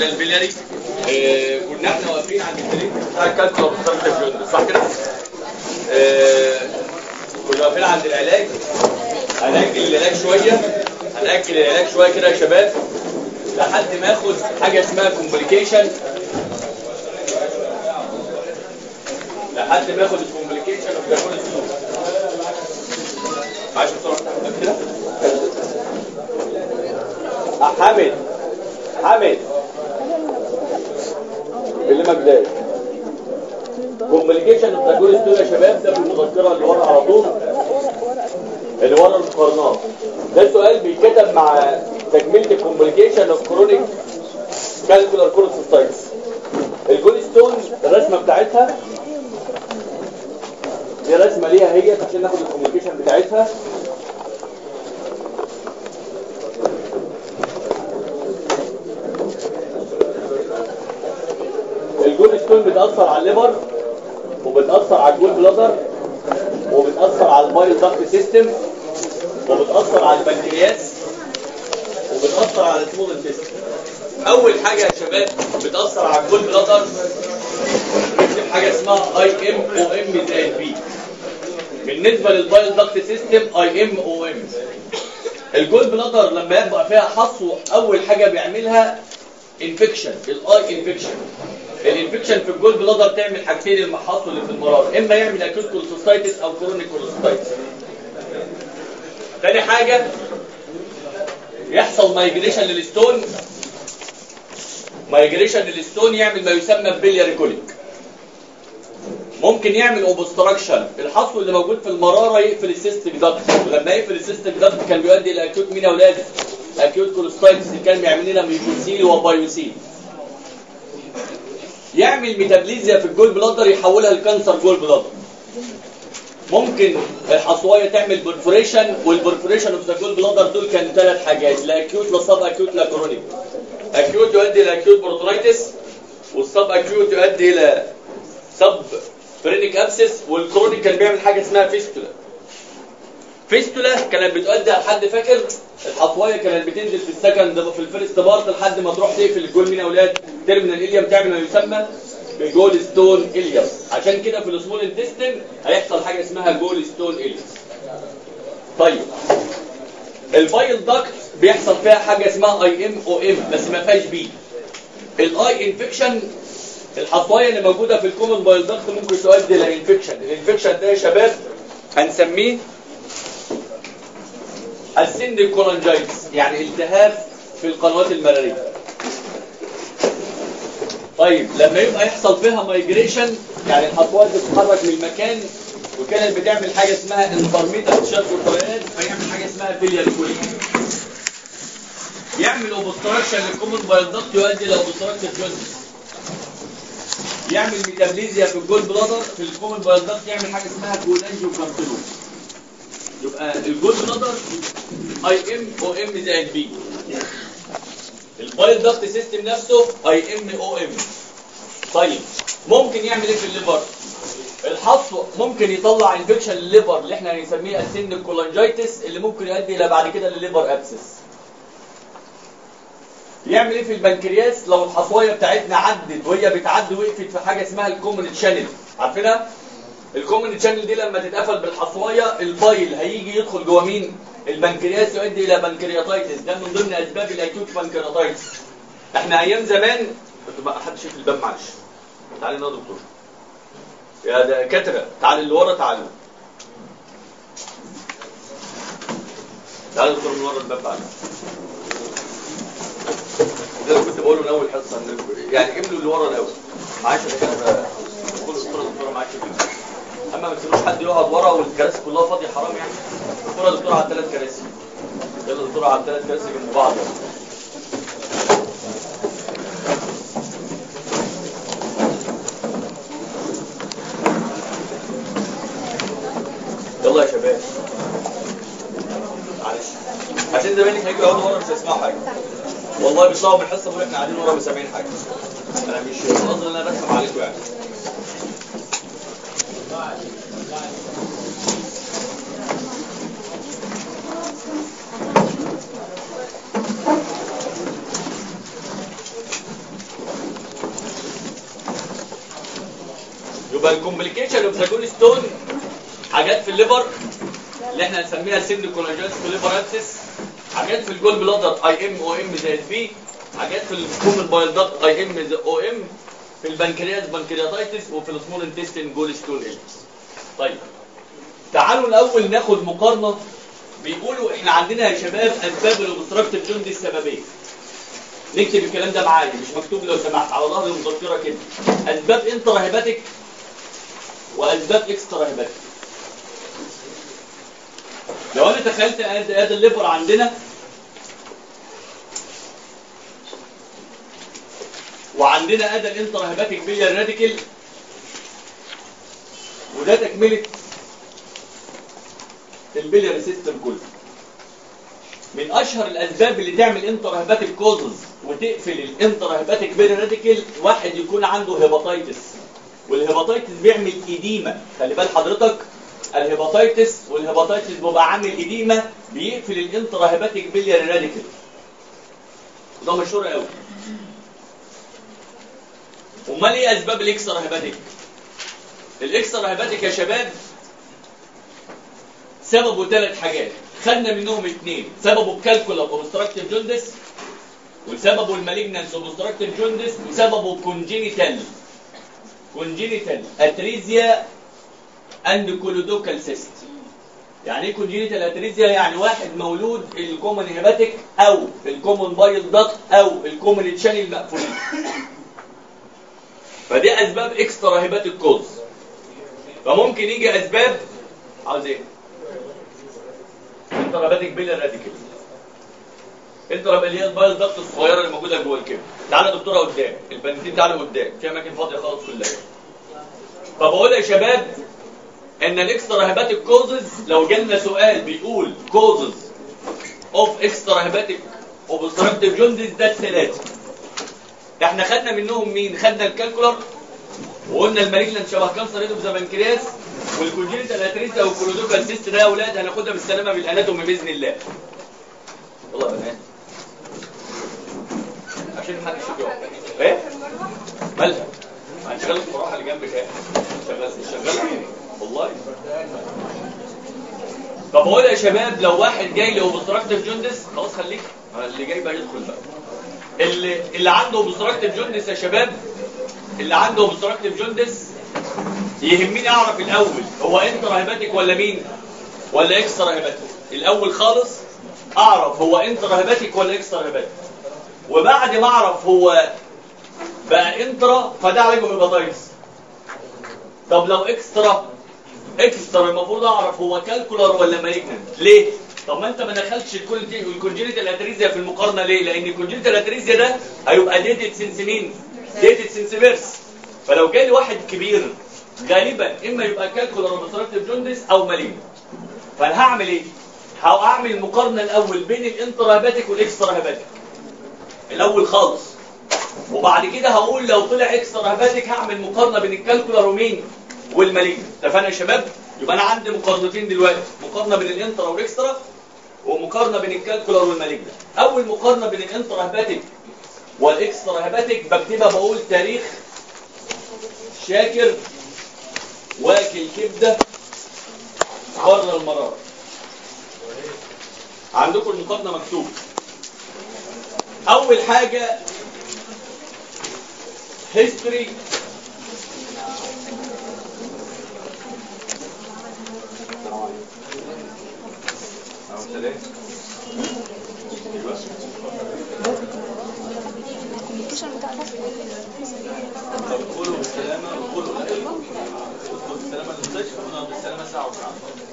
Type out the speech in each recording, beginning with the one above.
ده البلياري آه كنا احنا واقفين عند التريد بتاع الكالكولر والسبتيفيوند صح كده؟ آه كنا واقفين عند العلاج هنأجل العلاج شوية هنأجل العلاج شوية كده يا شباب لحد ما اخد حاجة اسمها كومبليكيشن لحد ما اخد الكومبليكيشن اوف ذا عايز بسرعة كده آه، حامد حامد اللي مجداد كومبليكيشن اوف ذا كوليسترول يا شباب ده في المذكره اللي ورا على طول اللي ورا المقارنات ده سؤال بيتكتب مع تكمله الكومبليكيشن اوف كرونيك كالكولار كولوسيستايتس الجولستون الرسمه بتاعتها دي رسمه ليها هي عشان ناخد الكومبليكيشن بتاعتها الجول ستون بتأثر على الليبر وبتأثر على الجول بلادر وبتأثر على البايل داكت سيستم وبتأثر على البنكرياس وبتأثر على السمول انتستين أول حاجة يا شباب بتأثر على الجول بلادر نكتب حاجة اسمها اي ام او ام زائد بي بالنسبة للبايل داكت سيستم اي ام او ام الجول بلادر لما يبقى فيها حصو أول حاجة بيعملها انفكشن الاي انفكشن الانفكشن في الجول بلادر تعمل حاجتين المحاصل اللي في المرار اما يعمل اكيوت كولوسيستايتس او كرونيك كولوسيستايتس تاني حاجه يحصل مايجريشن للستون مايجريشن للستون يعمل ما يسمى بلياري كوليك ممكن يعمل اوبستراكشن الحصو اللي موجود في المراره يقفل السيستم داكت ولما يقفل السيستم داكت كان بيؤدي الى اكيوت مين يا اولاد اكيوت كولوسيستايتس اللي كان بيعمل لنا ميوكوسيل وبايوسيل يعمل ميتابليزيا في الجول بلادر يحولها لكانسر جول بلادر ممكن الحصوايه تعمل برفوريشن والبرفوريشن اوف ذا جول بلادر دول كانوا ثلاث حاجات لا اكيوت لا سب اكيوت لا كرونيك اكيوت يؤدي الى اكيوت بروتونيتس والسب اكيوت يؤدي الى سب فرينيك ابسس والكرونيك كان بيعمل حاجه اسمها فيستولا فيستولا كانت بتؤدي على حد فاكر الحصوايه كانت بتنزل في السكند في الفيرست بارت لحد ما تروح تقفل الجول مين يا اولاد تيرمينال اليوم تعمل ما يسمى بجول ستون اليوم عشان كده في السمول انتستين هيحصل حاجه اسمها جول ستون اليوم طيب البايل داكت بيحصل فيها حاجه اسمها اي ام او ام بس ما فيهاش بي الاي انفكشن الحصوايه اللي موجوده في الكومن بايل داكت ممكن تؤدي الى انفكشن الانفكشن ده يا شباب هنسميه السندكولانجايتس يعني التهاب في القنوات المراريه طيب لما يبقى يحصل فيها مايجريشن يعني الحصوات بتتحرك من المكان وكانت بتعمل حاجه اسمها انفرميتا شرق والطيران فيعمل حاجه اسمها فيليال كوليك يعمل اوبستراكشن للكومن بايلدكت يؤدي الى اوبستراكشن جوندس يعمل ميتابليزيا في الجول بلادر في الكومن بايلدكت يعمل حاجه اسمها كولانجيو كارسينوم يبقى الجول بلادر اي ام او ام زائد بي البايل داكت سيستم نفسه اي ام او ام طيب ممكن يعمل ايه في الليفر الحصو ممكن يطلع انفكشن للليفر اللي احنا هنسميه السن الكولانجايتس اللي ممكن يؤدي الى بعد كده للليفر ابسس يعمل ايه في البنكرياس لو الحصوايه بتاعتنا عدت وهي بتعدي وقفت في حاجه اسمها الكومن تشانل عارفينها الكومن تشانل دي لما تتقفل بالحصوايه البايل هيجي يدخل جوه مين البنكرياس يؤدي الى بنكرياتايتس ده من ضمن اسباب الاكيوت بنكرياتايتس احنا ايام زمان كنت بقى حد شايف الباب معلش تعالي هنا يا دكتور يا دكاتره تعالي اللي ورا تعالوا تعالي يا دكتور من ورا الباب تعالى ده اللي كنت بقوله من اول حصه إن- يعني املوا اللي ورا الاول معاش يا دكاتره كل دكتوره دكتوره معاش اما ما تسيبوش حد يقعد ورا والكراسي كلها فاضيه حرام يعني دكتوره دكتوره على الثلاث كراسي يلا دكتوره على الثلاث كراسي جنب بعض يلا يا شباب معلش عشان زمايلك هيجوا يقعدوا ورا مش هيسمعوا حاجه والله بيطلعوا من الحصه بيقول احنا قاعدين ورا مش سامعين حاجه انا مش قصدي ان انا برخم عليكم يعني يبقى الكومبليكيشن اوف ذا جول ستون حاجات في الليفر اللي احنا هنسميها سن كولاجينس ليفر ابسس حاجات في الجول بلادر اي ام او ام زائد بي حاجات في الكومن بايل داكت اي ام او ام في البنكرياس بنكرياتايتس وفي السمول انتستين جول ستون البس طيب تعالوا الاول ناخد مقارنه بيقولوا احنا عندنا يا شباب اسباب الاوبستراكتيف جوندي السببيه نكتب الكلام ده معايا مش مكتوب لو سمحت على ظهر المذكره كده اسباب انترا هيباتيك واسباب اكسترا هيباتيك لو انا تخيلت ادي ادي الليفر عندنا وعندنا ادي الانترا هيباتيك بيليار راديكال وده تكمله البيليار سيستم كله من اشهر الاسباب اللي تعمل انتر هيباتيك كوزز وتقفل الانتر هيباتيك بيليار راديكال واحد يكون عنده هيباتيتس والهيباتيتس بيعمل ايديما خلي بال حضرتك الهيباتيتس والهيباتيتس بيبقى عامل ايديما بيقفل الانترا هيباتيك بيليار راديكال وده مشهور قوي امال ايه اسباب الاكسترا هيباتيك الاكسترا هيباتيك يا شباب سببه ثلاث حاجات خدنا منهم اثنين سببه الكالكولا اوبستراكتيف جوندس وسببه المالجنانس اوبستراكتيف جوندس وسببه كونجينيتال كونجينيتال اتريزيا اند كولودوكال سيست يعني ايه كونجينيتال اتريزيا يعني واحد مولود الكومن هيباتيك او الكومن بايل داكت او الكومن تشانل مقفولين فدي اسباب اكسترا هيباتيك كوز فممكن يجي اسباب عاوز ايه انتراباتيك بيلر راديكال انتراب اللي هي البايل داكت الصغيره اللي موجوده جوه الكبد تعالى يا دكتوره قدام البنتين تعالى قدام في اماكن فاضيه خالص كلها فبقول يا شباب ان الاكسترا هيباتيك كوزز لو جالنا سؤال بيقول كوزز اوف اكسترا هيباتيك اوبستراكتيف جوندس ده الثلاثه احنا خدنا منهم مين خدنا الكالكولر وقلنا المالجنان شبه كانسر ايدو ذا بنكرياس والكونجينيتال اتريسا والكولودوكال سيست ده يا اولاد هناخدها بالسلامه بالاناتومي باذن الله والله يا بنات عشان محدش يجاوب ايه مالها هنشغل المروحه اللي جنبك اهي شغال شغال والله طب اقول يا شباب لو واحد جاي له اوبستراكتيف جوندس خلاص خليك اللي جاي بقى يدخل بقى اللي اللي عنده اوبستراكتيف جوندس يا شباب اللي عنده اوبستراكتيف جوندس يهمني اعرف الاول هو انترا هيباتيك ولا مين ولا اكسترا هيباتيك الاول خالص اعرف هو انترا هيباتيك ولا اكسترا هيباتيك وبعد ما اعرف هو بقى انترا فده علاجه هيباتايتس طب لو اكسترا اكسترا المفروض اعرف هو كالكولر ولا مالجنانت ليه طب ما انت ما دخلتش الكونجينيتال اتريزيا في المقارنه ليه لان الكونجينيتال اتريزيا ده هيبقى ديتد سنس مين ديتد سنس بيرس فلو جالي واحد كبير غالبا اما يبقى كالكولر اوبستراكتيف جوندس او مالين فانا هعمل ايه هعمل المقارنه الاول بين الانترا هيباتيك والاكسترا هيباتيك الاول خالص وبعد كده هقول لو طلع اكسترا هيباتيك هعمل مقارنه بين الكالكولر ومين والمالين اتفقنا يا شباب يبقى انا عندي مقارنتين دلوقتي مقارنه بين الانترا والاكسترا ومقارنه بين الكالكولر والمالجنا اول مقارنه بين الانترا هيباتيك والاكسترا هيباتيك بكتبها بقول تاريخ شاكر واكل كبده بره المرار عندكم المقارنه مكتوب اول حاجه هيستوري ادخلوا بالسلامة ادخلوا ادخلوا بالسلامة المستشفى ونقعد بالسلامة ساعة وساعة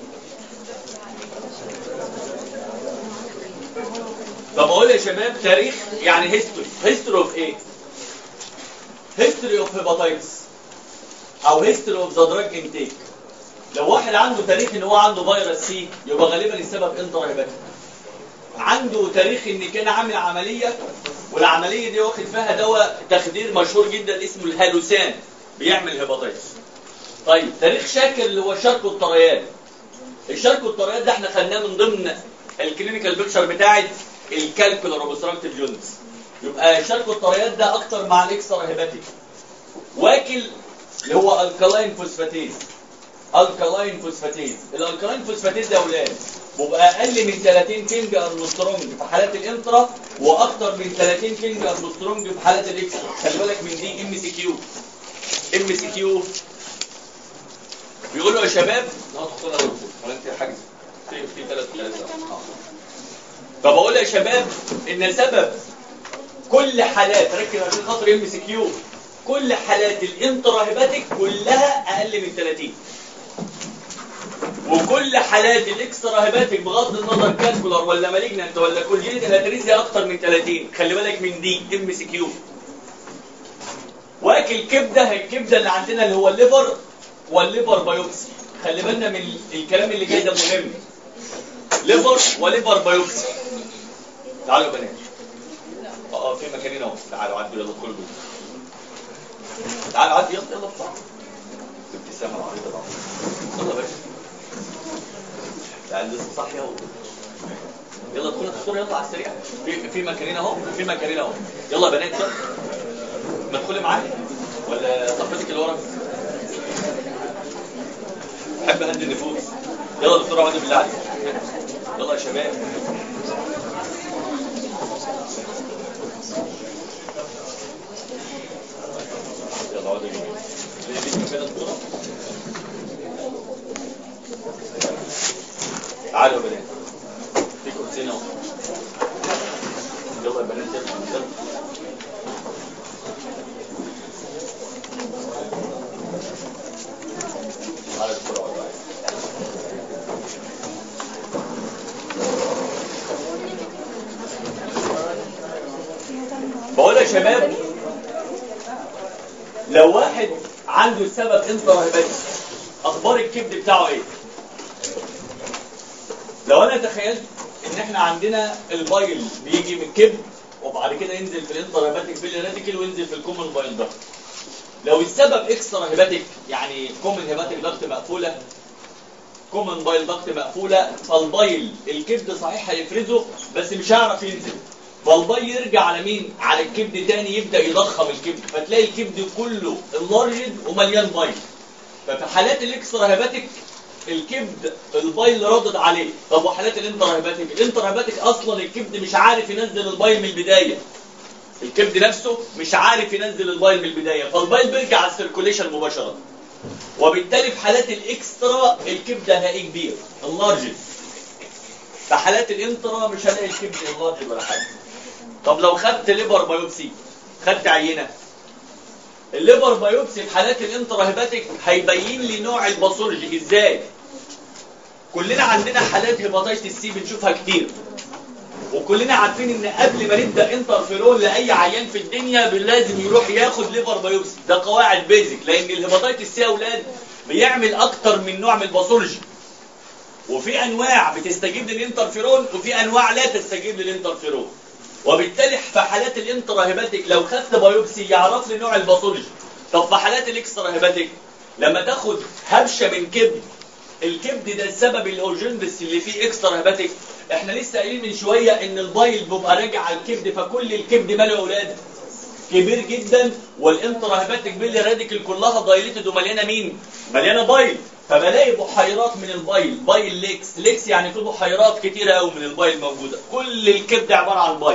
طب اقول يا شباب تاريخ يعني هيستوري هيستوري اوف ايه؟ هيستوري اوف هيباتايتس او هيستوري اوف ذا دراج انتيك لو واحد عنده تاريخ ان هو عنده فيروس سي يبقى غالبا السبب انترا هيباتيك عنده تاريخ ان كان عامل عمليه والعمليه دي واخد فيها دواء تخدير مشهور جدا اسمه الهالوسان بيعمل هيباتيتس طيب تاريخ شاكر اللي هو شرق الطريان الشرق الطريان ده احنا خدناه من ضمن الكلينيكال بيكتشر بتاعه الكالكولر اوبستراكتيف جوندس يبقى شرق الطريان ده اكتر مع الاكسترا هيباتيك واكل اللي هو الكالاين فوسفاتيز الكالاين فوسفاتيز الالكالاين فوسفاتيز ده يا اولاد بيبقى اقل من 30 كينج ارمسترونج في حالات الانترا واكتر من 30 كينج ارمسترونج في حالات الاكسترا خلي بالك من دي ام سي كيو ام سي كيو بيقولوا يا شباب لا تخسر يا دكتور ولا انت حاجز في في ثلاث ثلاثه فبقول يا شباب ان سبب كل حالات ركز عشان خاطر ام سي كيو كل حالات الانترا هيباتيك كلها اقل من 30 وكل حالات الاكسترا هيباتيك بغض النظر كالكولر ولا مالجنانت ولا كونجينيتال اتريزيا اكتر من 30 خلي بالك من دي ام سي كيو واكل كبده الكبده اللي عندنا اللي هو الليفر والليفر بايوبسي خلي بالنا من الكلام اللي جاي ده مهم ليفر وليفر بايوبسي تعالوا يا بنات اه اه في مكانين اهو تعالوا عدوا يلا ادخلوا جوه تعالوا عدوا يلا يلا بسرعه ابتسامه العريضه بقى يلا يا باشا تعال لسه صاحيه اهو يلا ادخلوا الدكتور يلا على السريع في في مكانين اهو في مكانين اهو يلا يا بنات يلا ما تدخلي معايا ولا صاحبتك اللي ورا بحب اهدي النفوس يلا يا دكتور اقعدي بالله عليك يلا يا شباب يلا اقعدي جنبي ليه ليك مكان يا دكتوره تعالوا يا بنات في كرسيين اهو يلا يا بنات يلا يلا تعالوا يا دكتوره اقعدي معايا. بقول يا شباب لو واحد عنده سبب انترا هيباتيك اخبار الكبد بتاعه ايه لو انا تخيلت ان احنا عندنا البايل بيجي من الكبد وبعد كده ينزل في الانترا هيباتيك بيلي راديكال وينزل في الكومن بايل دكت لو السبب اكسترا هيباتيك يعني كومن هيباتيك دكت مقفوله كومن بايل دكت مقفوله فالبايل الكبد صحيح هيفرزه بس مش هيعرف ينزل فالبايل يرجع على مين؟ على الكبد تاني يبدا يضخم الكبد فتلاقي الكبد كله انلارجد ومليان بايل ففي حالات الاكسترا هيباتيك الكبد البايل ردد عليه طب وحالات الانتر هيباتيك الانتر هيباتيك اصلا الكبد مش عارف ينزل البايل من البدايه الكبد نفسه مش عارف ينزل البايل من البدايه فالبايل بيرجع على السيركوليشن مباشره وبالتالي في حالات الاكسترا الكبد هلاقيه كبير اللارجد في حالات الانترا مش هلاقي الكبد اللارجد ولا حاجه طب لو خدت ليبر بايوبسي خدت عينه الليبر بايوبسي في حالات الانترا هيباتيك هيبين لي نوع الباثولوجي ازاي كلنا عندنا حالات هيباتيتس سي بنشوفها كتير وكلنا عارفين ان قبل ما نبدا انترفيرون لاي عيان في الدنيا لازم يروح ياخد ليفر بايوبسي ده قواعد بيزك لان الهيباتيتس سي يا اولاد بيعمل اكتر من نوع من الباثولوجي وفي انواع بتستجيب للانترفيرون وفي انواع لا تستجيب للانترفيرون وبالتالي في حالات الانترا هيباتيك لو خدت بايوبسي يعرف لي نوع الباثولوجي طب في حالات الاكسترا هيباتيك لما تاخد هبشه من كبد الكبد ده السبب اللي هو جندس اللي فيه اكسترا هيباتيك احنا لسه قايلين من شويه ان البايل بيبقى راجع على الكبد فكل الكبد ماله يا اولاد كبير جدا والانترا هيباتيك بيلي راديكال كلها دايليتد ومليانه مين مليانه بايل فبلاقي بحيرات من البايل بايل ليكس ليكس يعني في بحيرات كتيره قوي من البايل موجوده كل الكبد عباره عن بايل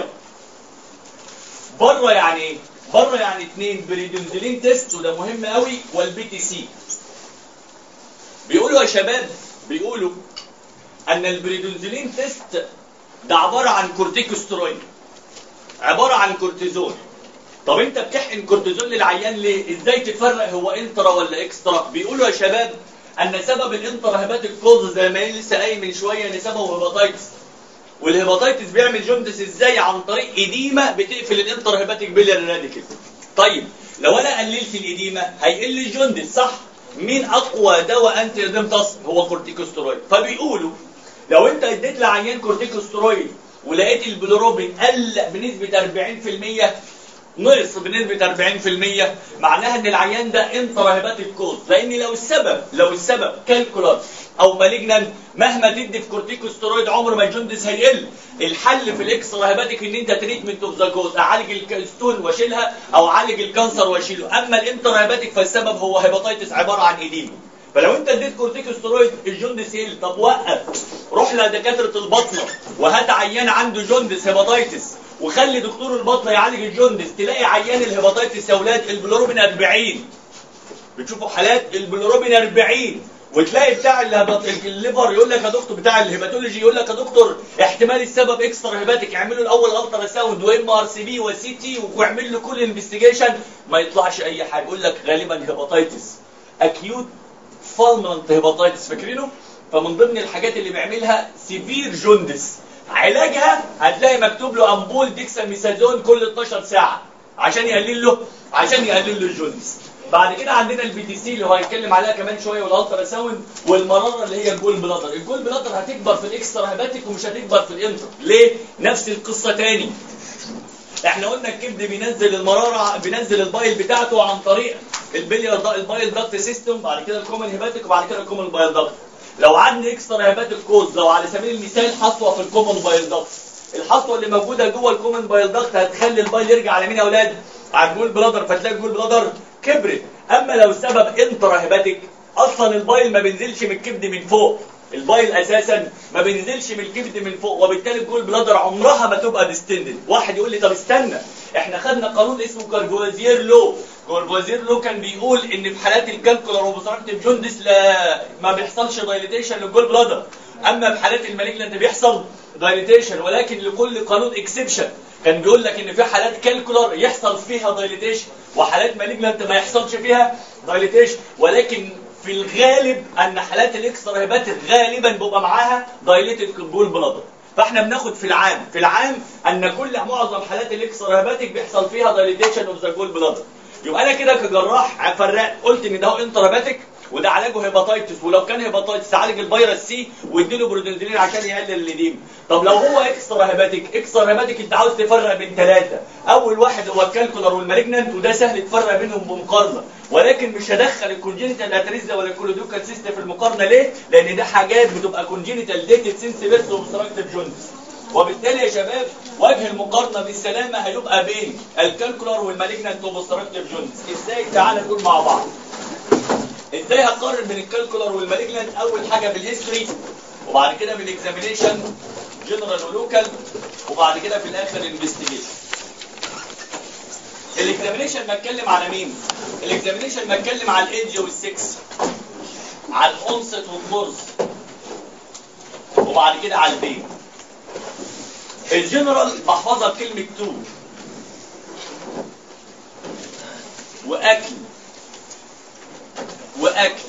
بره يعني ايه بره يعني اثنين بريدونزلين تيست وده مهم قوي والبي تي سي بيقولوا يا شباب بيقولوا ان البريدونزلين تيست ده عباره عن كورتيكوسترويد عباره عن كورتيزون طب انت بتحقن كورتيزون للعيان ليه ازاي تفرق هو انترا ولا اكسترا بيقولوا يا شباب ان سبب الانترا هيباتيك كوز زي ما لسه قايل من شويه ان سببه هيباتايتس والهيباتايتس بيعمل جوندس ازاي عن طريق اديمه بتقفل الانتر هيباتيك بيلير راديكال طيب لو انا قللت الاديمه هيقل الجوندس صح مين اقوى دواء انتي اديمتاس هو كورتيكوسترويد فبيقولوا لو انت اديت لعيان كورتيكوسترويد ولقيت البلوروبين قل بنسبه 40% نقص بنسبة 40% معناها ان العيان ده انترا هيباتيك كوز لان لو السبب لو السبب كالكولار او مالجنان مهما تدي في كورتيكوستيرويد عمر ما الجندس هيقل الحل في الاكسترا هيباتيك ان انت تريتمنت اوف ذا كوز اعالج الستون واشيلها او اعالج الكانسر واشيله اما الانترا هيباتيك فالسبب هو هيباتيتس عباره عن ايديما فلو انت اديت كورتيكوستيرويد الجندس يقل طب وقف روح لدكاتره البطنه وهات عيان عنده جندس هيباتيتس وخلي دكتور البطنه يعالج الجندس تلاقي عيان الهيباتيتس يا اولاد البلوروبين 40 بتشوفوا حالات البلوروبين 40 وتلاقي بتاع الهبط- الليفر يقول لك يا دكتور بتاع الهيباتولوجي يقول لك يا دكتور احتمال السبب اكسترا هيباتيك اعملوا الاول الترا ساوند وام ار سي بي وسي تي واعمل له كل انفستيجيشن ما يطلعش اي حاجه يقول لك غالبا هيباتيتس اكيوت فالمنت هيباتيتس فاكرينه فمن ضمن الحاجات اللي بيعملها سيفير جوندس علاجها هتلاقي مكتوب له امبول ديكساميثازون كل 12 ساعه عشان يقلل له عشان يقلل له الجوندس بعد كده عندنا البي تي سي اللي هو هيتكلم عليها كمان شويه والالترا ساوند والمراره اللي هي الجول بلادر الجول بلادر هتكبر في الاكسترا هيباتيك ومش هتكبر في الانتر ليه نفس القصه تاني احنا قلنا الكبد بينزل المراره بينزل البايل بتاعته عن طريق البليار البايل داكت سيستم بعد كده الكومن هيباتيك وبعد كده الكومن بايل داكت لو عندي اكسترا هيباتيك كوز لو على سبيل المثال حصوه في الكومن بايل داكت الحصوه اللي موجوده جوه الكومن بايل داكت هتخلي البايل يرجع على مين يا اولاد على الجول بلادر فتلاقي الجول بلادر كبرت اما لو السبب انترا هيباتيك اصلا البايل ما بينزلش من الكبد من فوق البايل اساسا ما بينزلش من الكبد من فوق وبالتالي الجول بلادر عمرها ما تبقى ديستندد واحد يقول لي طب استنى احنا خدنا قانون اسمه كارفوازير لو كارفوازير لو كان بيقول ان في حالات الكالكولر وبصراحه جوندس لا ما بيحصلش دايليتيشن للجول بلادر اما في حالات المالجنت بيحصل دايليتيشن ولكن لكل قانون اكسبشن كان بيقول لك ان في حالات كالكولر يحصل فيها دايليتيشن وحالات مالجنت ما يحصلش فيها دايليتيشن ولكن في الغالب ان حالات الاكسترا هيباتيك غالبا بيبقى معاها دايليتد جول بلادر فاحنا بناخد في العام في العام ان كل معظم حالات الاكسترا هيباتيك بيحصل فيها دايليتيشن اوف ذا جول بلادر يبقى انا كده كجراح فرقت قلت ان ده انترا هيباتيك وده علاجه هيباتيتس ولو كان هيباتيتس عالج الفيروس سي واديله برودنزلين عشان يقلل الليديم طب لو هو اكسترا هيباتيك اكسترا هيباتيك انت عاوز تفرق بين ثلاثه اول واحد هو الكالكولر والمالجنانت وده سهل تفرق بينهم بمقارنه ولكن مش هدخل الكونجينيتال اتريزا ولا الكولودوكال سيستم في المقارنه ليه؟ لان ده حاجات بتبقى كونجينيتال ديتد سينس بيرس وبستراكتيف جوندس وبالتالي يا شباب وجه المقارنه بالسلامه هيبقى بين الكالكولر والمالجنانت وبستراكتيف جوندس ازاي تعالى نقول مع بعض ازاي هقارن بين الكالكولر والمالجنانت اول حاجه بالهيستوري وبعد كده بالاكزامينيشن جنرال ولوكال وبعد كده في الاخر انفستيجيشن الاكزامينيشن بتكلم على مين الاكزامينيشن بتكلم على الايدج والسكس على الانست والكورس وبعد كده على البين الجنرال بحفظها بكلمه تو واكل واكل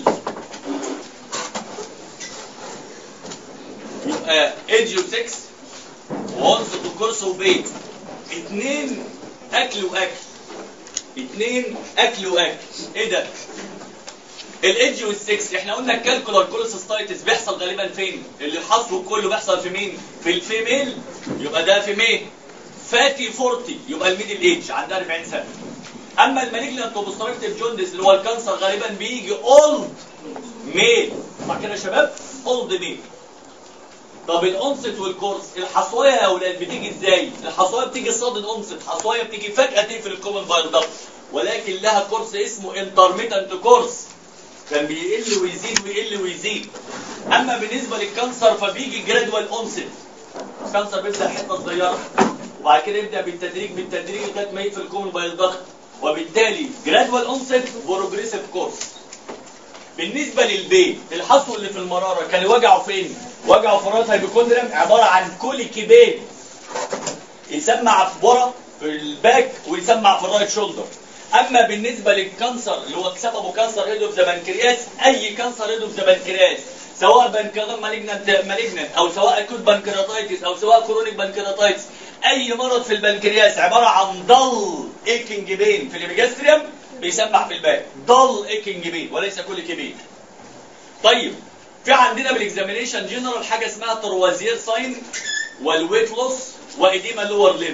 يبقى ايدج و6 وانس وكورس وبيت اتنين اكل واكل اتنين اكل واكل ايه ده الايدج والسكس احنا قلنا الكالكولار كولوسيستايتس بيحصل غالبا فين اللي حصله كله بيحصل في مين في الفيميل يبقى ده فيميل فاتي 40 يبقى الميدل ايج عندها 40 سنه اما المالجنت اوبستراكتيف جوندس اللي هو الكانسر غالبا بيجي اولد ميل صح كده يا شباب اولد ميل طب الانست والكورس الحصويه يا اولاد بتيجي ازاي الحصويه بتيجي صاد الانست حصويه بتيجي فجاه تقفل الكومن بايلدكت ولكن لها كورس اسمه انترميتنت كورس كان بيقل ويزيد ويقل ويزيد اما بالنسبه للكانسر فبيجي جرادوال اونست الكانسر بيبدا حته صغيره وبعد كده يبدا بالتدريج بالتدريج لغايه ما يقفل الكومن بايلدكت وبالتالي جرادوال اونست بروجريسيف كورس بالنسبه للبيت الحصو اللي في المراره كان وجعه فين وجعه في الراس هيبوكوندريم عباره عن كوليكي بين يسمع في ورا في الباك ويسمع في الرايت شولدر اما بالنسبه للكانسر اللي هو سببه كانسر هيد اوف ذا بنكرياس اي كانسر هيد اوف ذا بنكرياس سواء بنكرياس مالجنت مالجنت او سواء اكوت بنكرياتايتس او سواء كرونيك بنكرياتايتس اي مرض في البنكرياس عباره عن ضل ايكنج بين في الابيجاستريوم بيسمع في الباك ضل ايكنج بين وليس كل كبير طيب في عندنا بالاكزامينيشن جنرال حاجه اسمها تروازير ساين والويت لوس واديما لور ليم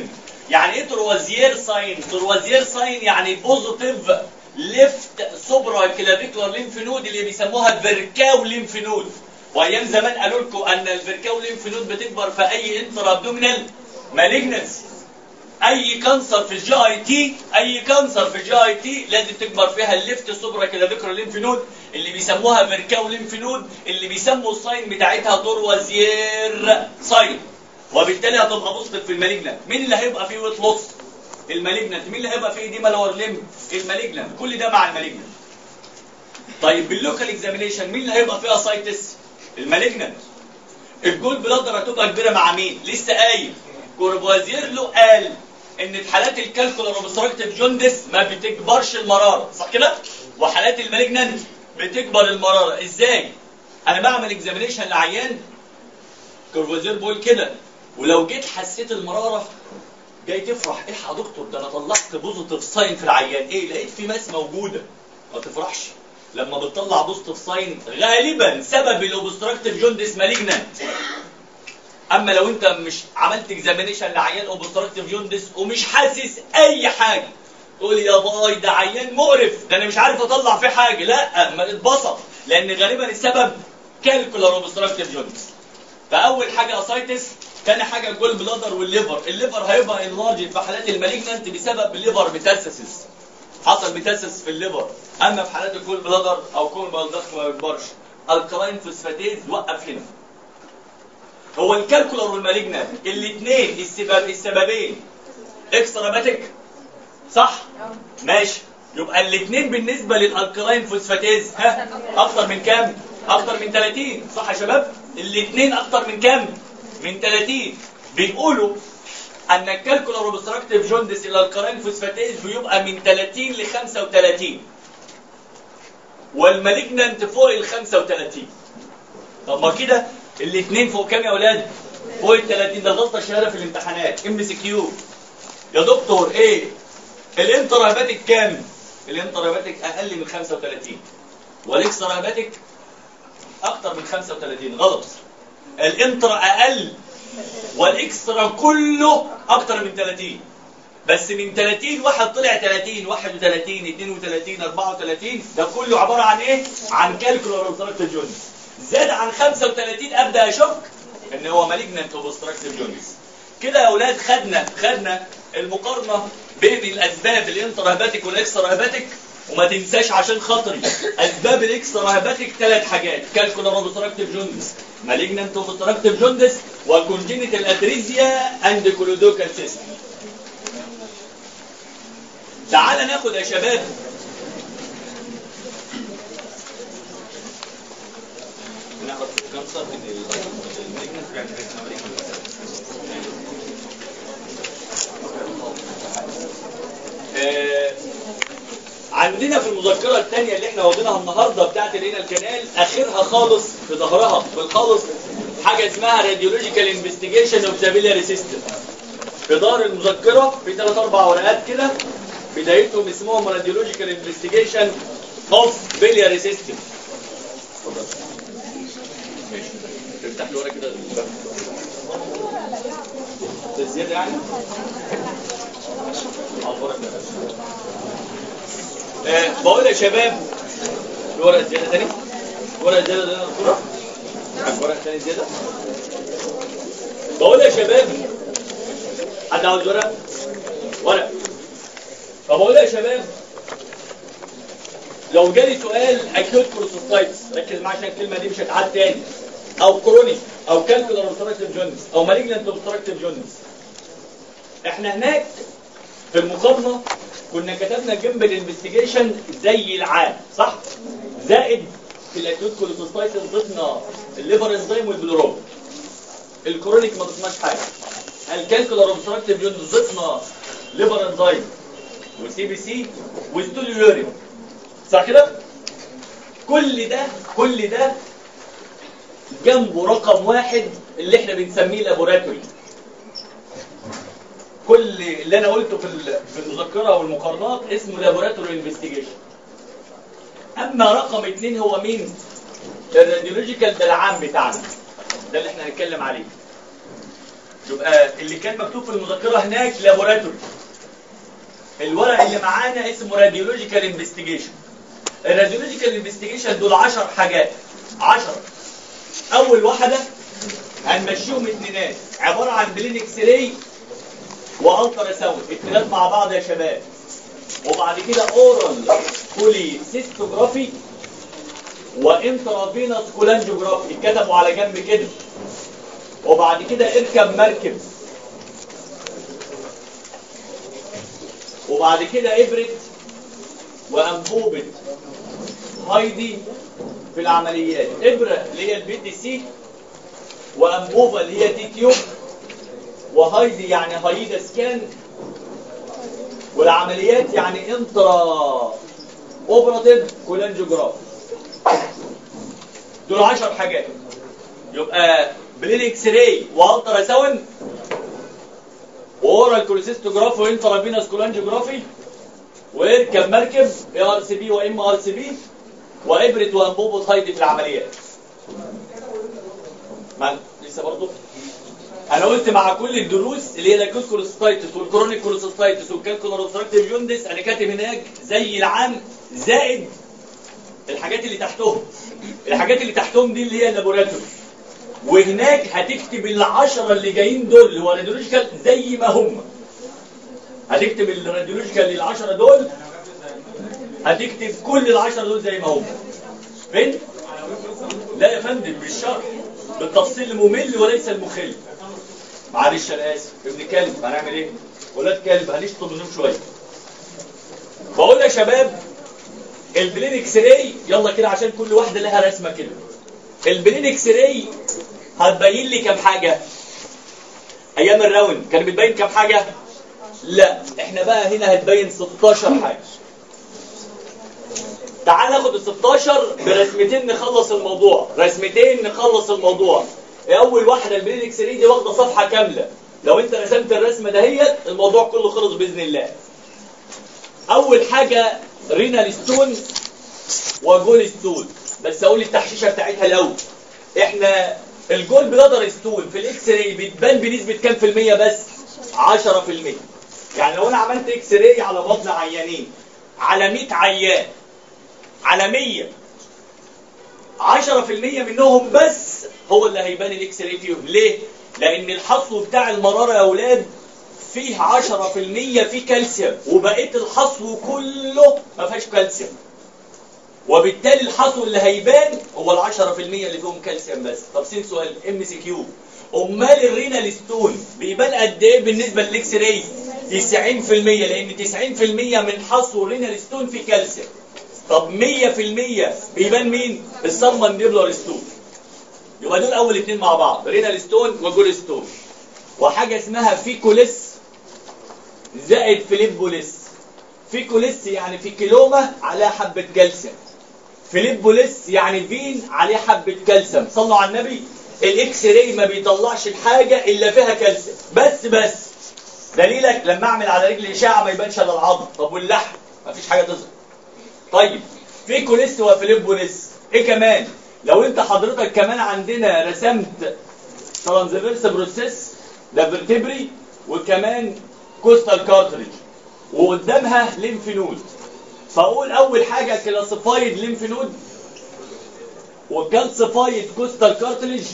يعني ايه تروازير ساين تروازير ساين يعني بوزيتيف ليفت سوبرا كلافيكولار ليمف نود اللي بيسموها الفيركاو ليمف نود وايام زمان قالوا لكم ان الفيركاو ليمف نود بتكبر في اي انترا ابدومينال مالجنسي اي كانسر في الجي اي تي اي كانسر في الجي اي تي لازم تكبر فيها الليفت سوبرا كلافيكولار ليمف نود اللي بيسموها فيركاو ليمف نود اللي بيسموا الساين بتاعتها دروازير ساين وبالتالي هتبقى بوزيتيف في المالجنت مين اللي هيبقى فيه ويت لوس المالجنت مين اللي هيبقى فيه ديما لور ليم المالجنت كل ده مع المالجنت طيب باللوكال اكزامينيشن مين اللي هيبقى فيها سايتس المالجنت الجول بلادر هتبقى كبيره مع مين لسه قايل كوربوازير له قال ان في حالات الكالكولر اوبستراكتيف جوندس ما بتكبرش المراره صح كده وحالات المالجنت بتكبر المراره ازاي انا بعمل اكزامينيشن لعيان كوربوازير بول كده ولو جيت حسيت المراره جاي تفرح الحق يا دكتور ده انا طلعت بوزيتيف ساين في العيان ايه لقيت في ماس موجوده ما تفرحش لما بتطلع بوزيتيف ساين غالبا سبب الاوبستراكتيف جوندس مالجنت اما لو انت مش عملت اكزامينيشن لعيان اوبستراكتيف جوندس ومش حاسس اي حاجه تقول يا باي ده عيان مقرف ده انا مش عارف اطلع فيه حاجه لا ما اتبسط لان غالبا السبب كالكولار اوبستراكتيف جوندس فاول حاجه اسايتس تاني حاجه الجول بلادر والليفر الليفر هيبقى انلارج في حالات المالجنت بسبب الليفر ميتاسيس حصل ميتاسيس في الليفر اما في حالات الجول بلادر او كون بلادر ما بيكبرش الكلاين فوسفاتيز وقف هنا هو الكالكولر والمالجنت الاثنين السبب السببين اكستراباتيك صح ماشي يبقى الاثنين بالنسبه للالكلاين فوسفاتيز ها اكتر من كام اكتر من 30 صح يا شباب الاثنين اكتر من كام من 30 بيقولوا ان الكالكولر اوبستراكتيف جوندس الى الكلاين فوسفاتيز بيبقى من 30 ل 35 والمالجنت فوق ال 35 طب ما كده الاثنين فوق كام يا اولاد فوق ال 30 ده غلطه شهاده في الامتحانات ام سي كيو يا دكتور ايه الانترهباتيك كام الانترهباتيك اقل من 35 والاكسترهباتيك اكتر من 35 غلط الانترا اقل والاكسترا كله اكتر من 30 بس من 30 واحد طلع 30 31 32 34 ده كله عباره عن ايه عن كالكولر اوبستراكتيف جونز زاد عن 35 ابدا اشك ان هو مالجنت اوبستراكتيف جونز كده يا اولاد خدنا خدنا المقارنه بين الاسباب الانترهباتيك والاكسترهباتيك وما تنساش عشان خاطري اسباب الاكسترهباتيك ثلاث حاجات كالكولر اوبستراكتيف جوندس مالجنت اوبستراكتيف جوندس وكونجينيتال اتريزيا اند كولودوكال سيستم تعال ناخد يا شباب ناخد كانسر من المالجنت آه عندنا في المذكره الثانيه اللي احنا واخدينها النهارده بتاعت الرينال كانال اخرها خالص في ظهرها في الخالص حاجه اسمها راديولوجيكال انفستيجيشن اوف ذا بيلاري سيستم في ظهر المذكره في ثلاث اربع ورقات كده بدايتهم اسمهم راديولوجيكال انفستيجيشن اوف بيلاري سيستم اتفضل ماشي افتح لي ورا كده ده زياده يعني عبرك يا باشا آه بقول يا شباب الورقه زياده تاني ورقه زياده ده دكتوره ورقه تاني زياده بقول يا شباب حد عاوز ورق ورق فبقول يا شباب لو جالي سؤال اكيوت كروسوستايتس ركز معايا عشان الكلمه دي مش هتعاد تاني او كرونيك او كالكولر اوبستراكتيف جوندس او مالجنت اوبستراكتيف جوندس احنا هناك في المقارنه كنا كتبنا جنب الانفستيجيشن زي العام صح زائد في الاكيوت كوليسيستايتس ضفنا الليفر انزيم والبلوروب الكرونيك ما ضفناش حاجه الكالكولر اوبستراكتيف جوندس ضفنا ليفر انزيم وسي بي سي وستول يورين صح كده كل ده كل ده جنبه رقم واحد اللي احنا بنسميه لابوراتوري كل اللي انا قلته في في المذكره والمقارنات اسمه لابوراتوري انفستيجيشن اما رقم اثنين هو مين الراديولوجيكال ده العام بتاعنا ده اللي احنا هنتكلم عليه يبقى اللي كان مكتوب في المذكره هناك لابوراتوري الورق اللي معانا اسمه راديولوجيكال انفستيجيشن الراديولوجيكال انفستيجيشن دول 10 حاجات 10 اول واحده هنمشيهم اتنينات عباره عن بلين اكس راي والترا ساوند اتنينات مع بعض يا شباب وبعد كده اورال بولي سيستوجرافي وانترافينوس كولانجوجرافي اتكتبوا على جنب كده وبعد كده اركب مركب وبعد كده ابرة وانبوبة هايدي في العمليات ابرة اللي هي البي تي سي وانبوبة اللي هي تي تيوب وهايدي يعني هايدا سكان والعمليات يعني انترا اوبراتيف كولانجوجراف دول 10 حاجات يبقى بلين اكس راي والترا ساوند واورال كوليسيستوجراف وانترافينوس كولانجوجرافي واركب مركب اي ار سي بي وام ار سي بي وابره وانبوبه هايدي في العمليات ما لسه برضه انا قلت مع كل الدروس اللي هي الاكوت كولوسيستايتس والكرونيك كولوسيستايتس والكالكولار اوبستراكتيف جوندس انا كاتب هناك زي العام زائد الحاجات اللي تحتهم الحاجات اللي تحتهم دي اللي هي اللابوراتوري وهناك هتكتب العشرة اللي جايين دول اللي هو راديولوجيكال زي ما هم هتكتب الراديولوجيكال للعشرة دول هتكتب كل العشرة دول زي ما هم فين؟ لا يا فندم بالشرح بالتفصيل الممل وليس المخل معلش انا اسف ابن كلب هنعمل ايه؟ ولاد كلب هنشطب منهم شويه بقول يا شباب البلين اكس راي يلا كده عشان كل واحده لها رسمه كده البلين اكس راي هتبين لي كام حاجه ايام الراوند كان بتبين كام حاجه لا احنا بقى هنا هتبين 16 حاجه تعال ناخد ال 16 برسمتين نخلص الموضوع رسمتين نخلص الموضوع اول واحده البلين اكس راي دي واخده صفحه كامله لو انت رسمت الرسمه دهيت الموضوع كله خلص باذن الله اول حاجه رينال ستون وجول ستون بس اقول التحشيشه بتاعتها الاول احنا الجول بلادر ستون في الاكس راي بتبان بنسبه كام في الميه بس 10% يعني لو انا عملت اكس راي على بطن عيانين على 100 عيان على 100 10% منهم بس هو اللي هيبان الاكس راي فيهم ليه لان الحصو بتاع المراره يا اولاد فيه 10% فيه كالسيوم وبقيه الحصو كله ما فيهاش كالسيوم وبالتالي الحصو اللي هيبان هو ال 10% اللي فيهم كالسيوم بس طب سين سؤال ام سي كيو امال الرينال ستون بيبان قد ايه بالنسبه للاكس راي 90% لان 90% من حصو الرينال ستون فيه كالسيوم طب 100% بيبان مين السبمنديبلر ستون يبقى دول اول اتنين مع بعض رينال ستون وجول ستون وحاجه اسمها فيكوليس زائد فيليبوليس فيكوليس يعني فيكيلوما عليها حبه كالسيوم فيليبوليس يعني فين عليه حبه كالسيوم صلوا على النبي الاكس راي ما بيطلعش الحاجه الا فيها كالسيوم بس بس دليلك لما اعمل على رجل اشعه ما يبانش الا العظم طب واللحم ما فيش حاجه تظهر طيب فيكوليس وفيليبوليس ايه كمان لو انت حضرتك كمان عندنا رسمت ترانزفيرس بروسيس ده فيرتبري وكمان كوستال كارتريج وقدامها ليمف نود فاقول اول حاجه كلاسيفايد ليمف نود وكالسيفايد كوستال كارتريج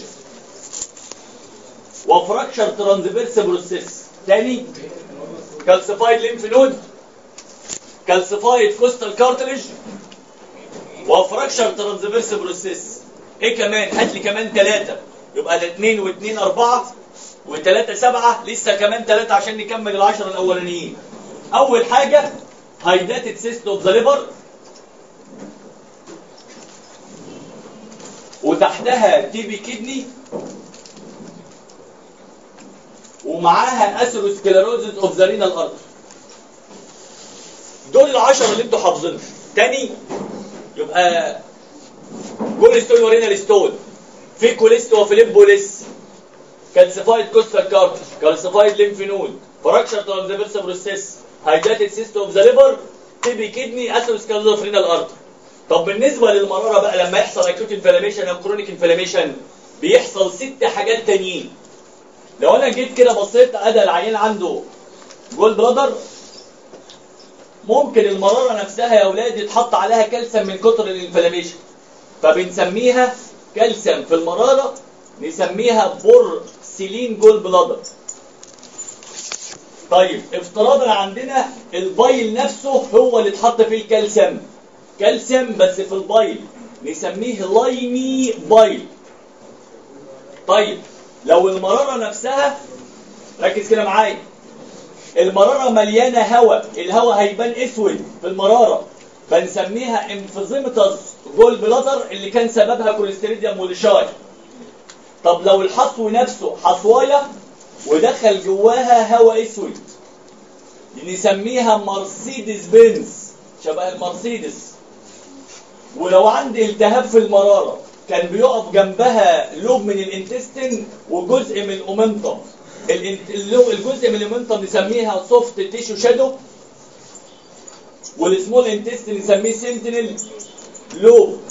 وفراكشر ترانزفيرس بروسيس تاني كالسيفايد ليمف نود كالسيفايد كوستال كارتريج وفراكشر ترانزفيرس بروسيس ايه كمان هات لي كمان ثلاثه يبقى الاثنين واثنين اربعه وثلاثه سبعه لسه كمان ثلاثه عشان نكمل العشره الاولانيين اول حاجه هايداتد سيست اوف ذا ليفر وتحتها تي بي كدني ومعاها اثيروسكليروزس اوف ذا رينال ارتر دول العشرة اللي انتوا حافظينهم تاني يبقى جول ستون ورينال ستون في كوليست وفيليبوليس كالسيفايد كوستال كارتش كالسيفايد ليمف نود فراكشر ترانزفيرس بروسيس هايداتد سيست اوف ذا ليفر تيبي كدني اثيروسكليروزس اوف رينال ارتر طب بالنسبه للمراره بقى لما يحصل اكيوت انفلاميشن او كرونيك انفلاميشن بيحصل ست حاجات تانيين لو انا جيت كده بصيت ادى العيان عنده جول بلادر ممكن المراره نفسها يا اولاد يتحط عليها كالسيوم من كتر الانفلاميشن فبنسميها كالسيوم في المراره نسميها بورسلين جول بلادر طيب افتراضا عندنا البايل نفسه هو اللي اتحط فيه الكالسيوم كالسيوم بس في البايل نسميه لايمي بايل طيب لو المراره نفسها ركز كده معايا المراره مليانه هواء الهواء هيبان اسود في المراره بنسميها انفيزيمتاس جول بلادر اللي كان سببها كوليستيريديوم موليشاي طب لو الحصو نفسه حصوايه ودخل جواها هواء اسود نسميها مرسيدس بنز شبه المرسيدس ولو عندي التهاب في المراره كان بيقف جنبها لوب من الانتستين وجزء من الاومنتم الانت- اللو- الجزء من الاومنتم نسميها سوفت تيشو شادو والسمول انتستين نسميه سنتينل لوب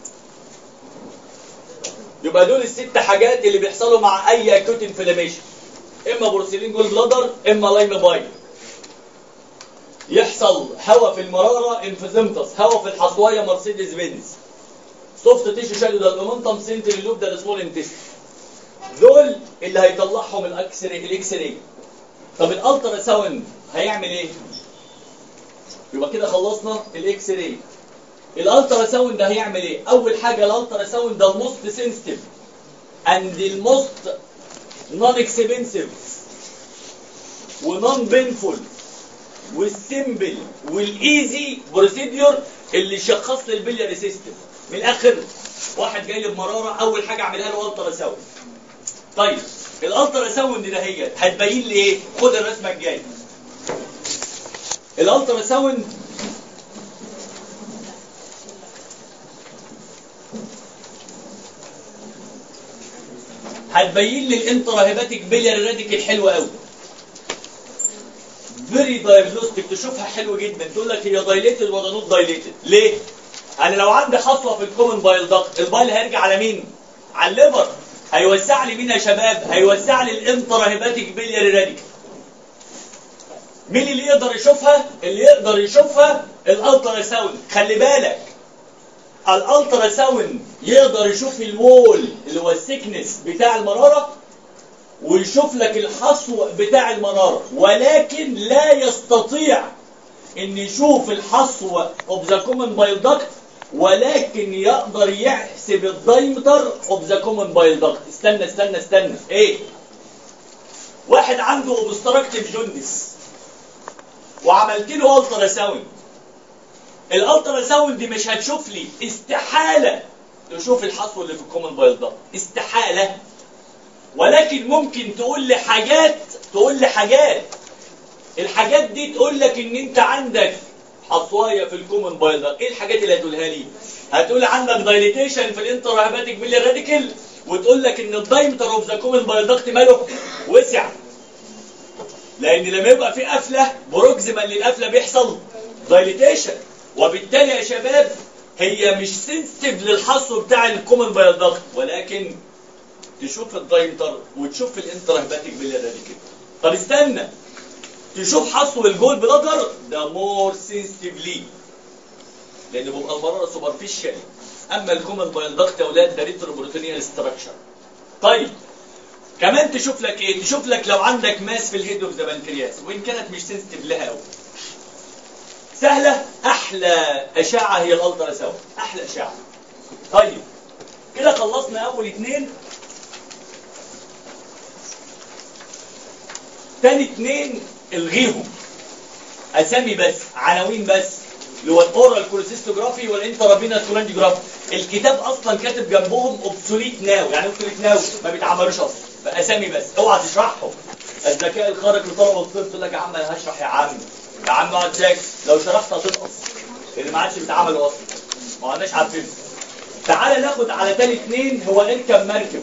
يبقى دول الست حاجات اللي بيحصلوا مع اي اكوت انفلاميشن اما بورسلين جول بلادر اما لايم باي يحصل هواء في المراره انفيزيمتس هواء في الحصوايه مرسيدس بنز سوفت تيشو شادو ده الاومنتم سنتينل لوب ده السمول انتستين دول اللي هيطلعهم الاكس راي الاكس راي طب الالترا ساوند هيعمل ايه يبقى كده خلصنا الاكس راي الالترا ساوند ده هيعمل ايه اول حاجه الالترا ساوند ده الموست سنسيتيف اند الموست نون اكسبنسيف ونون بينفول والسيمبل والايزي بروسيديور اللي شخص لي البلياري سيستم من الاخر واحد جاي لي بمراره اول حاجه اعملها له الترا ساوند طيب الالترا ساوند ده هي هتبين لي ايه خد الرسمه الجايه الالترا ساوند هتبين لي الانترا هيباتيك بيلياري راديكال حلوه قوي فيري دايجنوستيك تشوفها حلو جدا تقول لك هي دايليتد ولا نوت دايليتد ليه؟ انا لو عندي حصوه في الكومن بايل داكت البايل هيرجع على مين؟ على الليفر هيوسع لي مين يا شباب؟ هيوسع لي الانترا هيباتيك بيلياري راديكال مين اللي يقدر يشوفها؟ اللي يقدر يشوفها الالترا ساوند خلي بالك الالترا ساوند يقدر يشوف الوول اللي هو السكنس بتاع المراره ويشوف لك الحصو بتاع المراره ولكن لا يستطيع ان يشوف الحصو اوف ذا كومن بايل داكت ولكن يقدر يحسب الدايمتر اوف ذا كومن بايل داكت استنى استنى استنى ايه واحد عنده اوبستراكتيف جوندس وعملت له الترا ساوند الالترا ساوند دي مش هتشوف لي استحاله تشوف الحصو اللي في الكومن بايل داكت استحاله ولكن ممكن تقول لي حاجات تقول لي حاجات الحاجات دي تقول لك ان انت عندك حصوايه في الكومن بايل داكت ايه الحاجات اللي هتقولها لي هتقول عندك دايليتيشن في الانترا هيباتيك بيلي راديكال وتقول لك ان الدايمتر اوف ذا كومن بايل داكت ماله وسع لان لما يبقى في قفله بروكسيمال للقفله بيحصل دايليتيشن وبالتالي يا شباب هي مش سنسيتيف للحصو بتاع الكومن بايل داكت ولكن تشوف الدايمتر وتشوف الانترا هيباتيك بيلي راديكال طب استنى تشوف حصو الجول بلادر ده مور سنسيتيف ليه لان بيبقى المراره سوبرفيشال اما الكومن بايل داكت يا اولاد ده ريتروبروتينيال ستراكشر طيب كمان تشوف لك ايه تشوف لك لو عندك ماس في الهيد اوف ذا بنكرياس وان كانت مش سنسيتيف لها قوي سهله احلى اشعه هي الالترا ساوند احلى اشعه طيب كده خلصنا اول اتنين تاني اتنين الغيهم اسامي بس عناوين بس اللي هو الاورال كوليسيستوجرافي والانترافينال كولانجيوجرافي الكتاب اصلا كاتب جنبهم اوبسوليت ناو يعني اوبسوليت ناو ما بيتعملوش اصلا اسامي بس اوعى تشرحهم الذكاء الخارق لطلبه الطب تقول لك يا عم انا هشرح يا عم يا عم اقعد ذاكر لو شرحت هتنقص اللي ما عادش بيتعملوا اصلا ما عدناش عارفين تعالى ناخد على تاني اتنين هو اركب مركب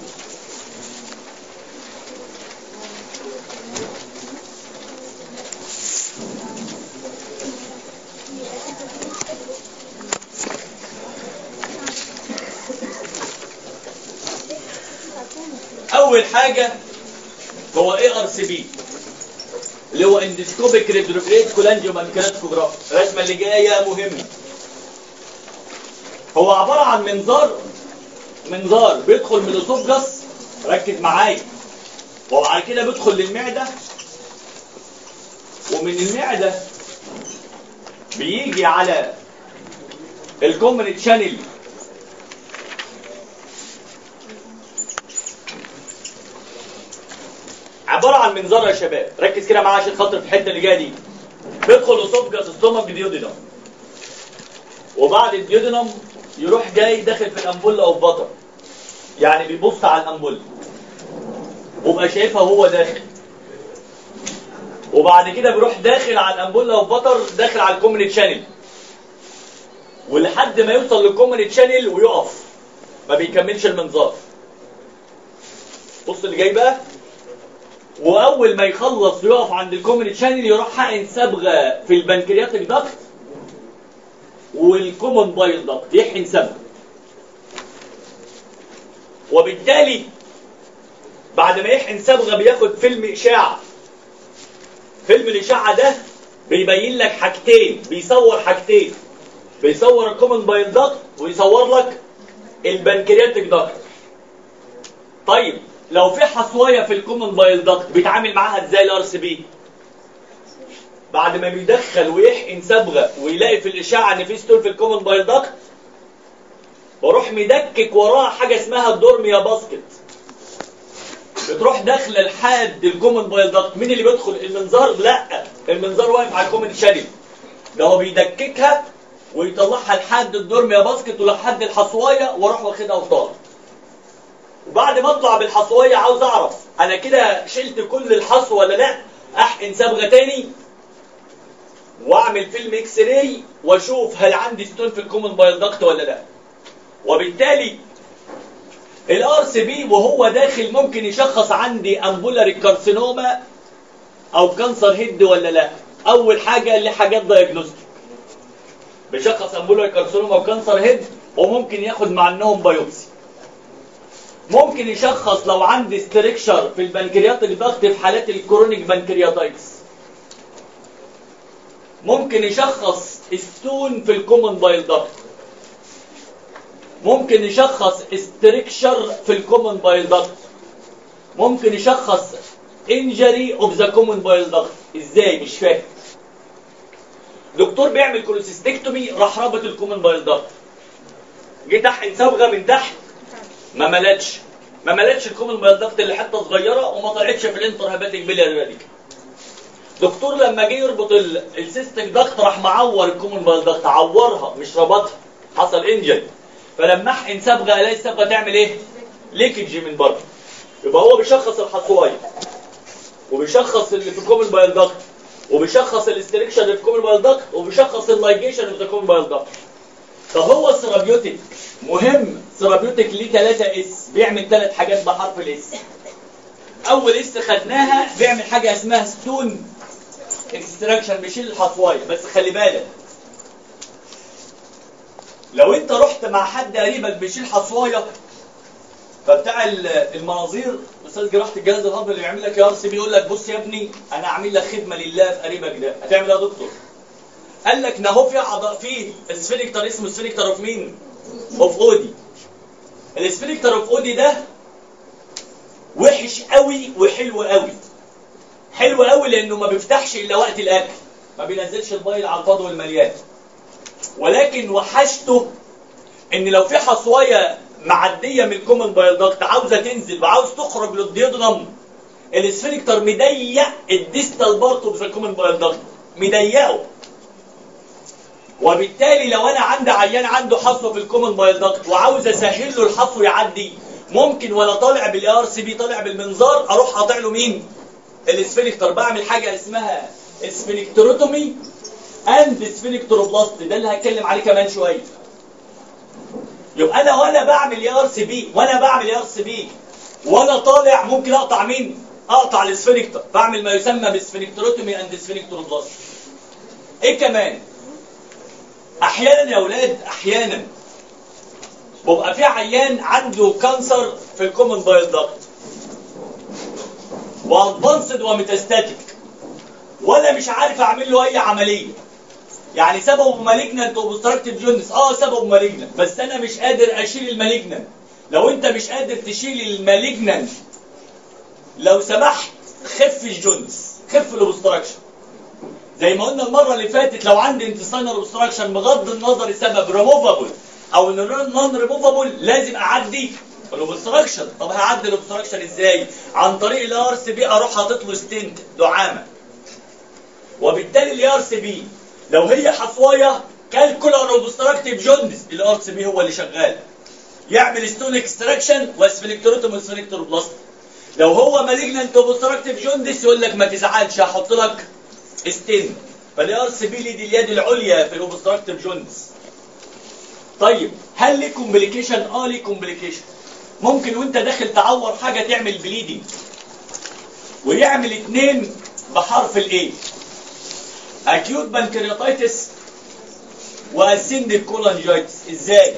اول حاجة هو ايه ار سي بي اللي هو اندسكوبيك ريتروجريد كولانجيوم كراتوجراف الرسمه اللي جايه مهمه هو عباره عن منظار منظار بيدخل من الاسوفجس ركز معايا وبعد كده بيدخل للمعده ومن المعده بيجي على الكومن تشانل عباره عن منظار يا شباب ركز كده معايا عشان خاطر في الحته اللي جايه دي بيدخل اسوفجس ستومك ديودينم وبعد الديودينم يروح جاي داخل في الامبولا اوف بطر يعني بيبص على الامبولا وبقى شايفها وهو داخل وبعد كده بيروح داخل على الامبولا اوف بطر داخل على الكومن تشانل ولحد ما يوصل للكومن تشانل ويقف ما بيكملش المنظار بص اللي جاي بقى واول ما يخلص ويقف عند الكومن تشانل يروح حقن صبغه في البنكرياتيك داكت والكومن بايل داكت يحقن صبغه وبالتالي بعد ما يحقن صبغه بياخد فيلم اشاعه فيلم الاشاعه ده بيبين لك حاجتين بيصور حاجتين بيصور الكومن بايل داكت ويصور لك البنكرياتيك داكت طيب لو في حصويه في الكومن بايل داكت بيتعامل معاها ازاي الار سي بي بعد ما بيدخل ويحقن صبغه ويلاقي في الاشعه ان في ستول في الكومن بايل داكت بروح مدكك وراها حاجه اسمها الدورميا باسكت بتروح داخله لحد الكومن بايل داكت مين اللي بيدخل المنظار لا المنظار واقف على الكومن شانل ده هو بيدككها ويطلعها لحد الدورميا باسكت ولحد الحصوايه واروح واخدها وطالع وبعد ما اطلع بالحصويه عاوز اعرف انا كده شلت كل الحصوه ولا لا احقن صبغه تاني واعمل فيلم اكس راي واشوف هل عندي ستون في الكومن بايل داكت ولا لا وبالتالي الار سي بي وهو داخل ممكن يشخص عندي امبولاري كارسينوما او كانسر هيد ولا لا اول حاجه اللي حاجات دايجنوستيك بيشخص امبولاري كارسينوما او كانسر هيد وممكن ياخد مع انهم بايوبسي ممكن يشخص لو عندي ستريكشر في البنكرياتيك ضغط في حالات الكرونيك بنكرياتايتس ممكن يشخص ستون في الكومن بايل داكت ممكن يشخص ستريكشر في الكومن بايل داكت ممكن يشخص انجري اوف ذا كومن بايل داكت ازاي مش فاهم دكتور بيعمل كولوسيستكتومي راح رابط الكومن بايل داكت جه احقن صبغه من تحت ما ملتش ما ملتش الكومن بايل داكت اللي حته صغيره وما طلعتش في الانتر هيباتيك بيلياري راديكال دكتور لما جه يربط السيستيك داكت راح معور الكومن بايل داكت عورها مش ربطها حصل انجري فلما احقن صبغه الاقي الصبغه تعمل ايه؟ ليكج من بره يبقى هو بيشخص الحصوايه وبيشخص اللي في الكومن بايل داكت وبيشخص الاستريكشن اللي في الكومن بايل داكت وبيشخص اللايجيشن اللي في الكومن بايل داكت طب هو السيرابيوتيك مهم سيرابيوتيك ليه 3 اس بيعمل ثلاث حاجات بحرف الاس اول اس خدناها بيعمل حاجه اسمها ستون اكستراكشن بيشيل الحصوايه بس خلي بالك لو انت رحت مع حد قريبك بيشيل حصوايه فبتاع المناظير استاذ جراحه الجهاز الهضمي اللي بيعمل لك يا ار سي بيقول لك بص يا ابني انا اعمل لك خدمه لله في قريبك ده هتعمل ايه يا دكتور؟ قال لك اهو في عضاء في سفينكتر اسمه سفينكتر اوف مين؟ اوف اودي السفينكتر اوف اودي ده وحش قوي وحلو قوي حلو قوي لانه ما بيفتحش الا وقت الاكل ما بينزلش البايل على الفاضي والمليان ولكن وحشته ان لو في حصوايه معديه من الكومن بايل داكت عاوزه تنزل وعاوز تخرج للديودرم السفينكتر مضيق الديستال بارت اوف الكومن بايل داكت مضيقه وبالتالي لو انا عندي عيان عنده حصوه في الكومن بايل داكت وعاوز اسهل له الحصو يعدي ممكن وانا طالع بالار سي بي طالع بالمنظار اروح قاطع له مين؟ السفينكتر بعمل حاجه اسمها سفينكتروتومي اند سفينكتروبلاست ده اللي هتكلم عليه كمان شويه يبقى انا وانا بعمل ار سي بي وانا بعمل ار سي بي وانا طالع ممكن اقطع مين؟ اقطع السفينكتر بعمل ما يسمى بالسفينكتروتومي اند سفينكتروبلاست ايه كمان؟ احيانا يا اولاد احيانا بيبقى في عيان عنده كانسر في الكومن بايل داكت وادفانسد وميتاستاتيك ولا مش عارف اعمل له اي عمليه يعني سببه مالجنانت اوبستراكتيف جوندس اه سببه مالجنانت بس انا مش قادر اشيل المالجنانت لو انت مش قادر تشيل المالجنانت لو سمحت خف الجوندس خف الاوبستراكشن زي ما قلنا المره اللي فاتت لو عندي انتصانر اوبستراكشن بغض النظر السبب ريموفابل او نون ريموفابل لازم اعدي الاوبستراكشن طب هعدي الاوبستراكشن ازاي عن طريق الار سي بي اروح حاطط له ستنت دعامه وبالتالي الار سي بي لو هي حصوايه كالكولار اوبستراكتيف جوندس الار سي بي هو اللي شغال يعمل ستون اكستراكشن واسفلكتروتوم بلاست لو هو مالجنانت اوبستراكتيف جوندس يقول لك ما تزعلش هحط لك ستين فالار سي بي دي اليد العليا في الاوبستراكتيف جوندس طيب هل ليه كومبليكيشن اه ليه كومبليكيشن ممكن وانت داخل تعور حاجه تعمل بليدنج ويعمل اتنين بحرف الايه اكيوت بانكرياتايتس واسندك كولانجايتس ازاي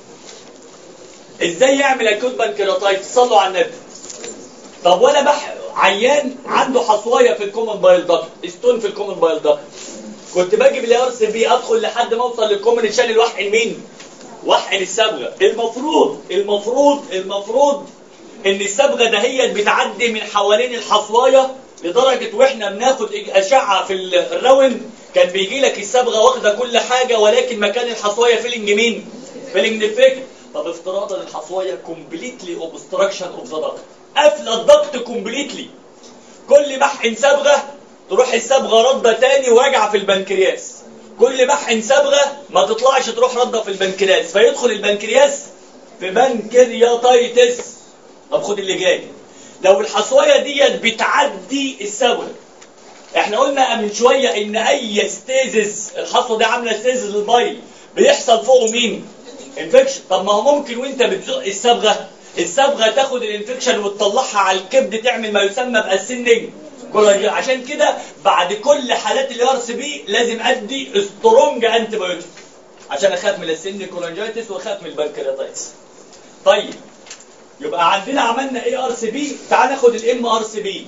ازاي يعمل اكيوت بانكرياتايتس صلوا على النبي طب وانا بح عيان عنده حصوايه في الكومن بايل داكت ستون في الكومن بايل داكت كنت باجي بالار سي بي ادخل لحد ما اوصل للكومن شانل واحقن مين واحقن الصبغه المفروض المفروض المفروض ان الصبغه دهيت بتعدي من حوالين الحصوايه لدرجه واحنا بناخد اشعه في الراوند كان بيجي لك الصبغه واخده كل حاجه ولكن مكان الحصوايه فيلنج مين؟ فيلنج ديفكت طب افتراضا الحصوايه كومبليتلي اوبستراكشن اوف ذا دكت قافله الضغط كومبليتلي كل ما احقن صبغه تروح الصبغه رده تاني وراجعه في البنكرياس كل ما احقن صبغه ما تطلعش تروح رده في البنكرياس فيدخل البنكرياس في بنكرياتايتس طب خد اللي جاي لو الحصوايه ديت بتعدي الصبغه احنا قلنا من شويه ان اي ستيزز الحصوه دي عامله ستيزز للبايل بيحصل فوقه مين؟ انفكشن طب ما هو ممكن وانت بتزق الصبغه الصبغه تاخد الانفكشن وتطلعها على الكبد تعمل ما يسمى باسندنج كولاجين عشان كده بعد كل حالات الار سي بي لازم ادي سترونج انتي بايوتيك عشان اخاف من السن كولانجايتس واخاف من البنكرياتايتس طيب يبقى عندنا عملنا ايه ار سي بي تعال ناخد الام ار سي بي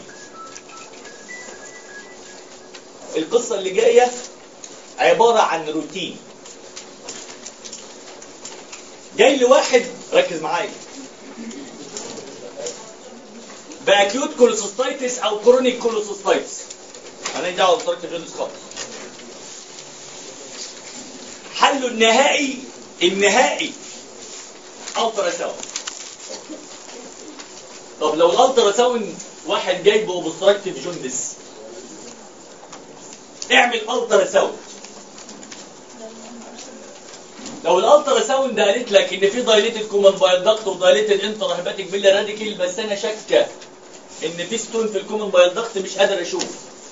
القصه اللي جايه عباره عن روتين جاي لي واحد ركز معايا باكيوت كولوسيستايتس او كرونيك كولوسيستايتس انا دعوه بطريقه جونس خالص حله النهائي النهائي الترا ساوند طب لو الالترا ساوند واحد جايبه اوبستراكتيف جوندس اعمل الترا ساوند لو الالترا ساوند قالت لك ان في دايليتد كومن بايل داكت ودايليتد انتر هيباتيك بيلا راديكال بس انا شاكه ان في ستون في الكومن بايل داكت مش قادر اشوف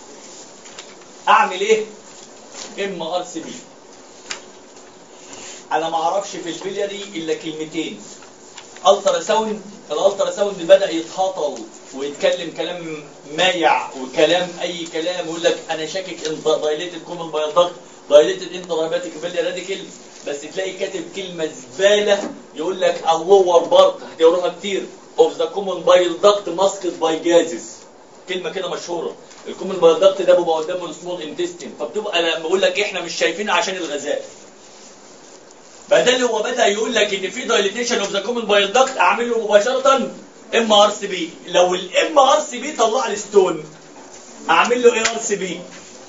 اعمل ايه ام ار سي بي انا ما اعرفش في البلياري الا كلمتين الترا ساوند الالترا ساوند بدا يتهاطل ويتكلم كلام مايع وكلام اي كلام يقول لك انا شاكك ان دايليتد كومن بايل داكت دايليتد انتر هيباتيك بيلا راديكال بس تلاقي كاتب كلمه زباله يقول لك اللور بارت هتقروها كتير اوف ذا كومن بايل داكت ماسكد باي جازز كلمه كده مشهوره الكومن بايل داكت ده بيبقى قدامه السمول انتستين فبتبقى لما بقول لك احنا مش شايفين عشان الغازات بدل هو بدا يقول لك ان في دايليتيشن اوف ذا كومن بايل داكت اعمل له مباشره ام ار سي بي لو الام ار سي بي طلع لي ستون اعمل له اي ار سي بي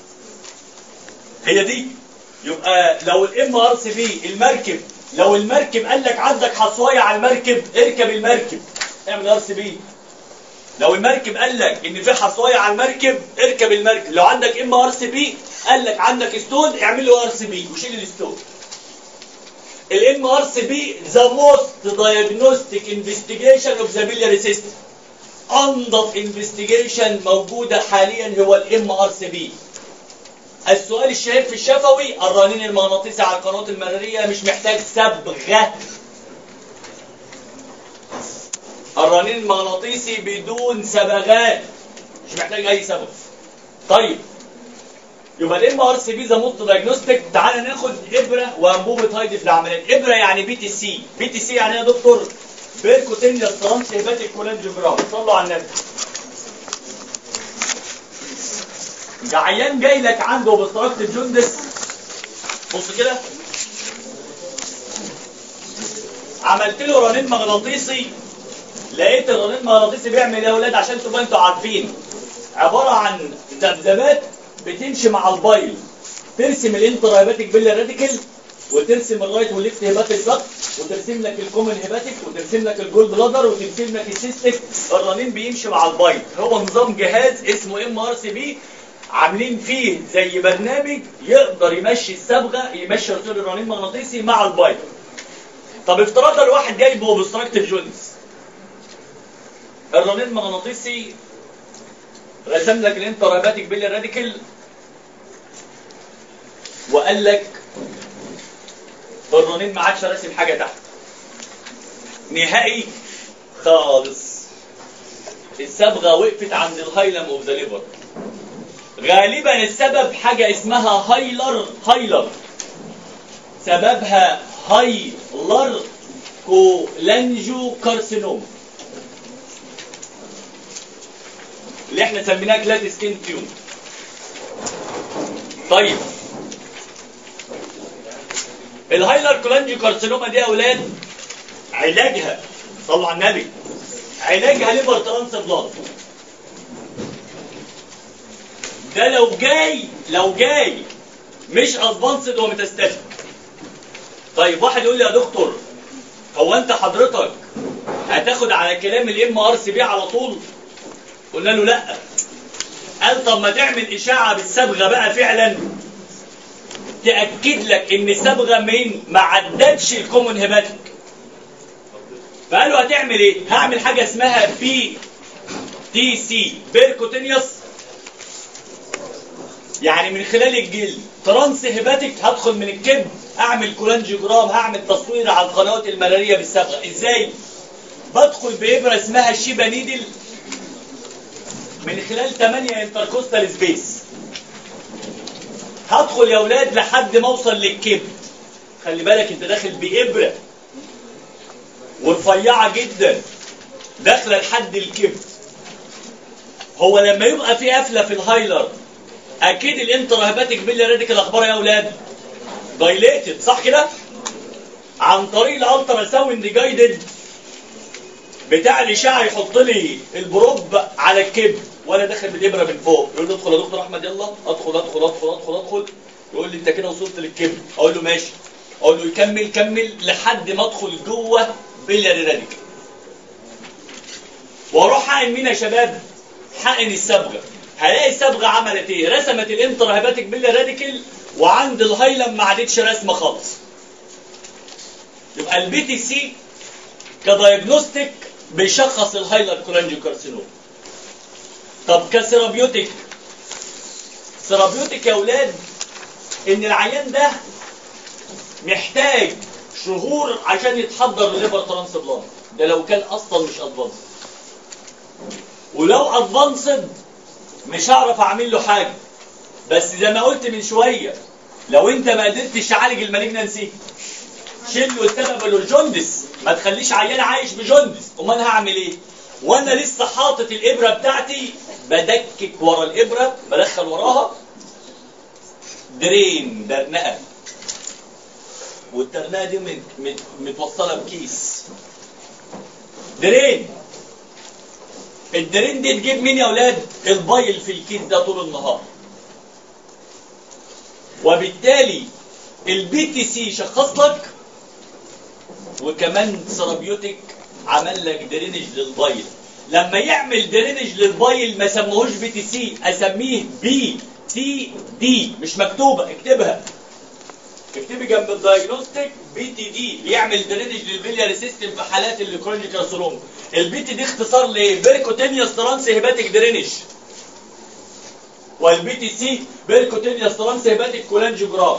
هي دي يبقى لو الام ار سي بي المركب لو المركب قال لك عندك حصوايه على المركب اركب المركب اعمل ار سي بي لو المركب قال لك ان في حصوايه على المركب اركب المركب لو عندك ام ار سي بي قال لك عندك ستون اعمل له ار سي بي وشيل الستون الام ار سي بي ذا موست دايجنوستيك انفستيجيشن اوف ذا بيلياري سيستم انضف انفستيجيشن موجوده حاليا هو الام ار سي بي السؤال الشهير في الشفوي الرنين المغناطيسي على القنوات المراريه مش محتاج صبغه الرنين المغناطيسي بدون صبغات مش محتاج اي صبغه طيب يبقى الام ار سي بي ذا موست دايجنوستيك تعالى ناخد ابره وانبوبه هايدي في العمليات ابره يعني بي تي سي بي تي سي يعني ايه يا دكتور بيركوتينيا ترانس هيباتيك كولانجيوجرام صلوا على النبي ده عيان جاي لك عنده اوبستراكتيف جوندس بص كده عملت له رنين مغناطيسي لقيت الرنين المغناطيسي بيعمل ايه يا اولاد عشان تبقوا انتوا عارفين عباره عن ذبذبات بتمشي مع البايل ترسم الانتر هيباتيك بيلا راديكال وترسم الرايت والليفت هيباتيك دكت وترسم لك الكومن هيباتيك وترسم لك الجول بلادر وترسم لك السيستيك الرنين بيمشي مع البايل هو نظام جهاز اسمه ام ار سي بي عاملين فيه زي برنامج يقدر يمشي الصبغه يمشي رسول الرنين المغناطيسي مع البايل طب افتراضا الواحد جايبه اوبستراكتيف جونز الرنين المغناطيسي رسم لك الانتر هيباتيك بيلا راديكال وقال لك الرنين ما عادش راسم حاجه تحت نهائي خالص الصبغه وقفت عند الهايلم اوف ذا ليفر غالبا السبب حاجه اسمها هايلر هايلر سببها هايلر كولانجو كارسينوم اللي احنا سميناها كلات سكين تيوم طيب الهايلر كولانجو كارسينوما دي يا اولاد علاجها صلوا على النبي علاجها ليفر ترانسبلانت ده لو جاي لو جاي مش ادفانسد ومتستاتيك طيب واحد يقول لي يا دكتور هو انت حضرتك هتاخد على كلام الام ار سي بي على طول قلنا له لا قال طب ما تعمل اشاعه بالصبغه بقى فعلا تاكد لك ان الصبغه من ما عدتش الكومن هيباتيك فقالوا هتعمل ايه هعمل حاجه اسمها بي تي سي بيركوتينيوس يعني من خلال الجلد ترانس هيباتيك هدخل من الكبد اعمل كولانجيوجرام هعمل تصوير على القنوات المراريه بالصبغه ازاي بدخل بابره اسمها شيبا نيدل من خلال 8 انتركوستال سبيس هدخل يا اولاد لحد ما اوصل للكبد خلي بالك انت داخل بابره ورفيعه جدا داخله لحد الكبد هو لما يبقى في قفله في الهايلر اكيد الانترهباتيك بيلا راديكال اخبارها يا اولاد دايليتد صح كده عن طريق الالترا ساوند جايدد بتاع الاشعه يحط لي البروب على الكبد وانا داخل بالابره من فوق يقول لي ادخل يا دكتور احمد يلا ادخل ادخل ادخل ادخل ادخل يقول لي انت كده وصلت للكبد اقول له ماشي اقول له يكمل كمل لحد ما ادخل جوه بيلاري راديكال واروح حقن مين يا شباب حقن الصبغه هلاقي الصبغه عملت ايه رسمت الانتر هيباتيك بيلا راديكال وعند الهايلم ما عادتش رسمه خالص يبقى البي تي سي كدايجنوستيك بيشخص الهايلر كولانجيو كارسينوم طب كسيرابيوتيك سيرابيوتيك يا اولاد ان العيان ده محتاج شهور عشان يتحضر لليفر ترانسبلانت ده لو كان اصلا مش ادفانسد ولو ادفانسد مش هعرف اعمل له حاجه بس زي ما قلت من شويه لو انت ما قدرتش تعالج المالجنسي شيل له السبب الجوندس ما تخليش عيان عايش بجوندس امال هعمل ايه وانا لسه حاطط الابره بتاعتي بدكك ورا الابره بدخل وراها درين درنقه والترنقه دي مت مت متوصله بكيس درين الدرين دي تجيب مين يا اولاد البايل في الكيس ده طول النهار وبالتالي البي تي سي شخص لك وكمان سيرابيوتيك عمل لك درينج للبايل لما يعمل درينج للبايل ما سموهوش بي تي سي اسميه بي تي دي مش مكتوبه اكتبها اكتبي جنب الدايجنوستيك بي تي دي بيعمل درينج للبيلياري سيستم في حالات الكرونيك كارسينوم البي تي دي اختصار لبيركوتينيوس ترانس هيباتيك درينج والبي تي سي بيركوتينيوس ترانس هيباتيك كولانجيوجرام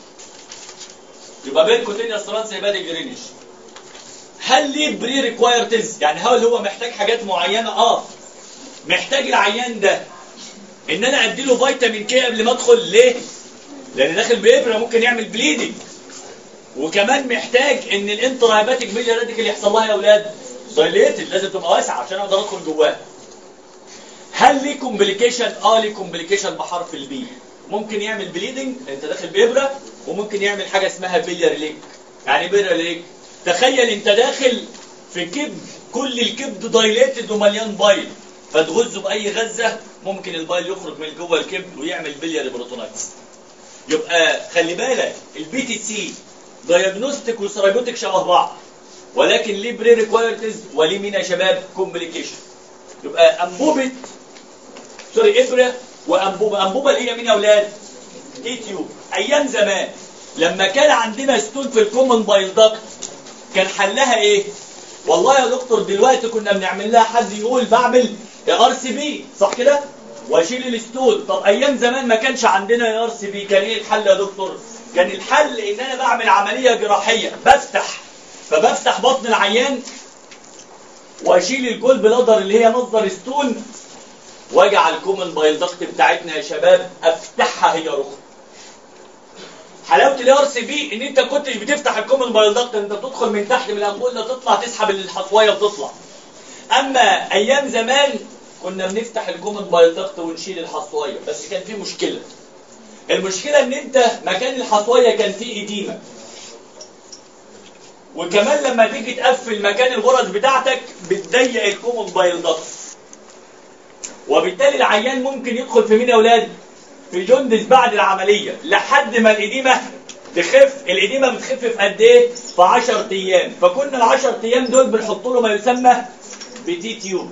يبقى بيركوتينيوس ترانس هيباتيك درينج هل ليه بري ريكوايرتز يعني هل هو محتاج حاجات معينه اه محتاج العيان ده ان انا ادي له فيتامين كي قبل ما ادخل ليه لان داخل بابره ممكن يعمل بليدنج وكمان محتاج ان الانتر هيباتيك بيليا راديكال يحصل لها يا اولاد دايليتد لازم تبقى واسعه عشان اقدر ادخل جواها هل ليه كومبليكيشن اه ليه كومبليكيشن بحرف البي ممكن يعمل بليدنج انت داخل بابره وممكن يعمل حاجه اسمها بيليار ليك يعني بيليار ليك تخيل انت داخل في كبد كل الكبد دايليتد ومليان بايل فتغزه باي غزه ممكن البايل يخرج من جوه الكبد ويعمل بليار بروتونايتس يبقى خلي بالك البي تي سي دايجنوستيك وسيرابيوتيك شبه بعض ولكن ليه بري ريكوايرتز وليه مين يا شباب كومبليكيشن يبقى انبوبه سوري ابره وانبوبه انبوبه اللي هي مين يا اولاد تي تيوب ايام زمان لما كان عندنا ستون في الكومن بايل داكت كان حلها ايه والله يا دكتور دلوقتي كنا بنعمل لها حد يقول بعمل ار سي بي صح كده واشيل الستون طب ايام زمان ما كانش عندنا ار سي بي كان ايه الحل يا دكتور كان الحل ان انا بعمل عمليه جراحيه بفتح فبفتح بطن العيان واشيل الجول بلادر اللي هي مصدر ستون واجعل الكومن بايل دكت بتاعتنا يا شباب افتحها هي رخر حلاوه الار سي بي ان انت كنتش بتفتح الكومن بايل دكت انت بتدخل من تحت من الامبوله تطلع تسحب الحصويه وتطلع اما ايام زمان كنا بنفتح الكومن بايل دكت ونشيل الحصويه بس كان في مشكله المشكله ان انت مكان الحصويه كان فيه اديمه وكمان لما تيجي تقفل مكان الغرز بتاعتك بتضيق الكومن بايل دكت وبالتالي العيان ممكن يدخل في مين يا اولاد في جندس بعد العمليه لحد ما الاديمه تخف الاديمه بتخف في قد ايه في 10 ايام فكنا ال 10 ايام دول بنحط له ما يسمى بتي تيوب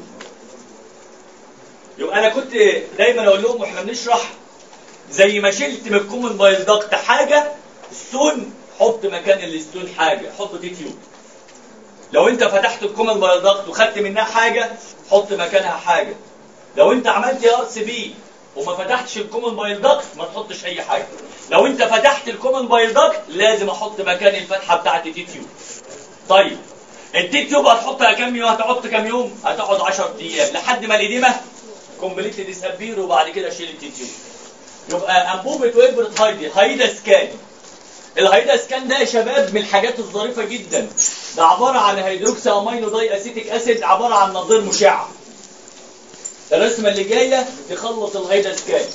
يبقى انا كنت دايما اقول لهم واحنا بنشرح زي ما شلت من الكومن بايل داكت حاجه ستون حط مكان الستون حاجه حط تي تيوب لو انت فتحت الكومن بايل داكت وخدت منها حاجه حط مكانها حاجه لو انت عملت ار سي بي وما فتحتش الكومن بايل داكت ما تحطش اي حاجه لو انت فتحت الكومن بايل داكت لازم احط مكان الفتحه بتاعت التي تيوب طيب التي تيوب هتحطها كام يوم هتقعد كام يوم هتقعد 10 ايام لحد ما الاديمه كومبليت ديسابير وبعد كده شيل التي تيوب يبقى انبوبه ويبره هايدي هايدا سكان الهايدا سكان ده يا شباب من الحاجات الظريفه جدا ده عباره عن هيدروكسي امينو داي اسيتيك اسيد عباره عن نظير مشع الرسمه اللي جايه تخلص الهايدا سكان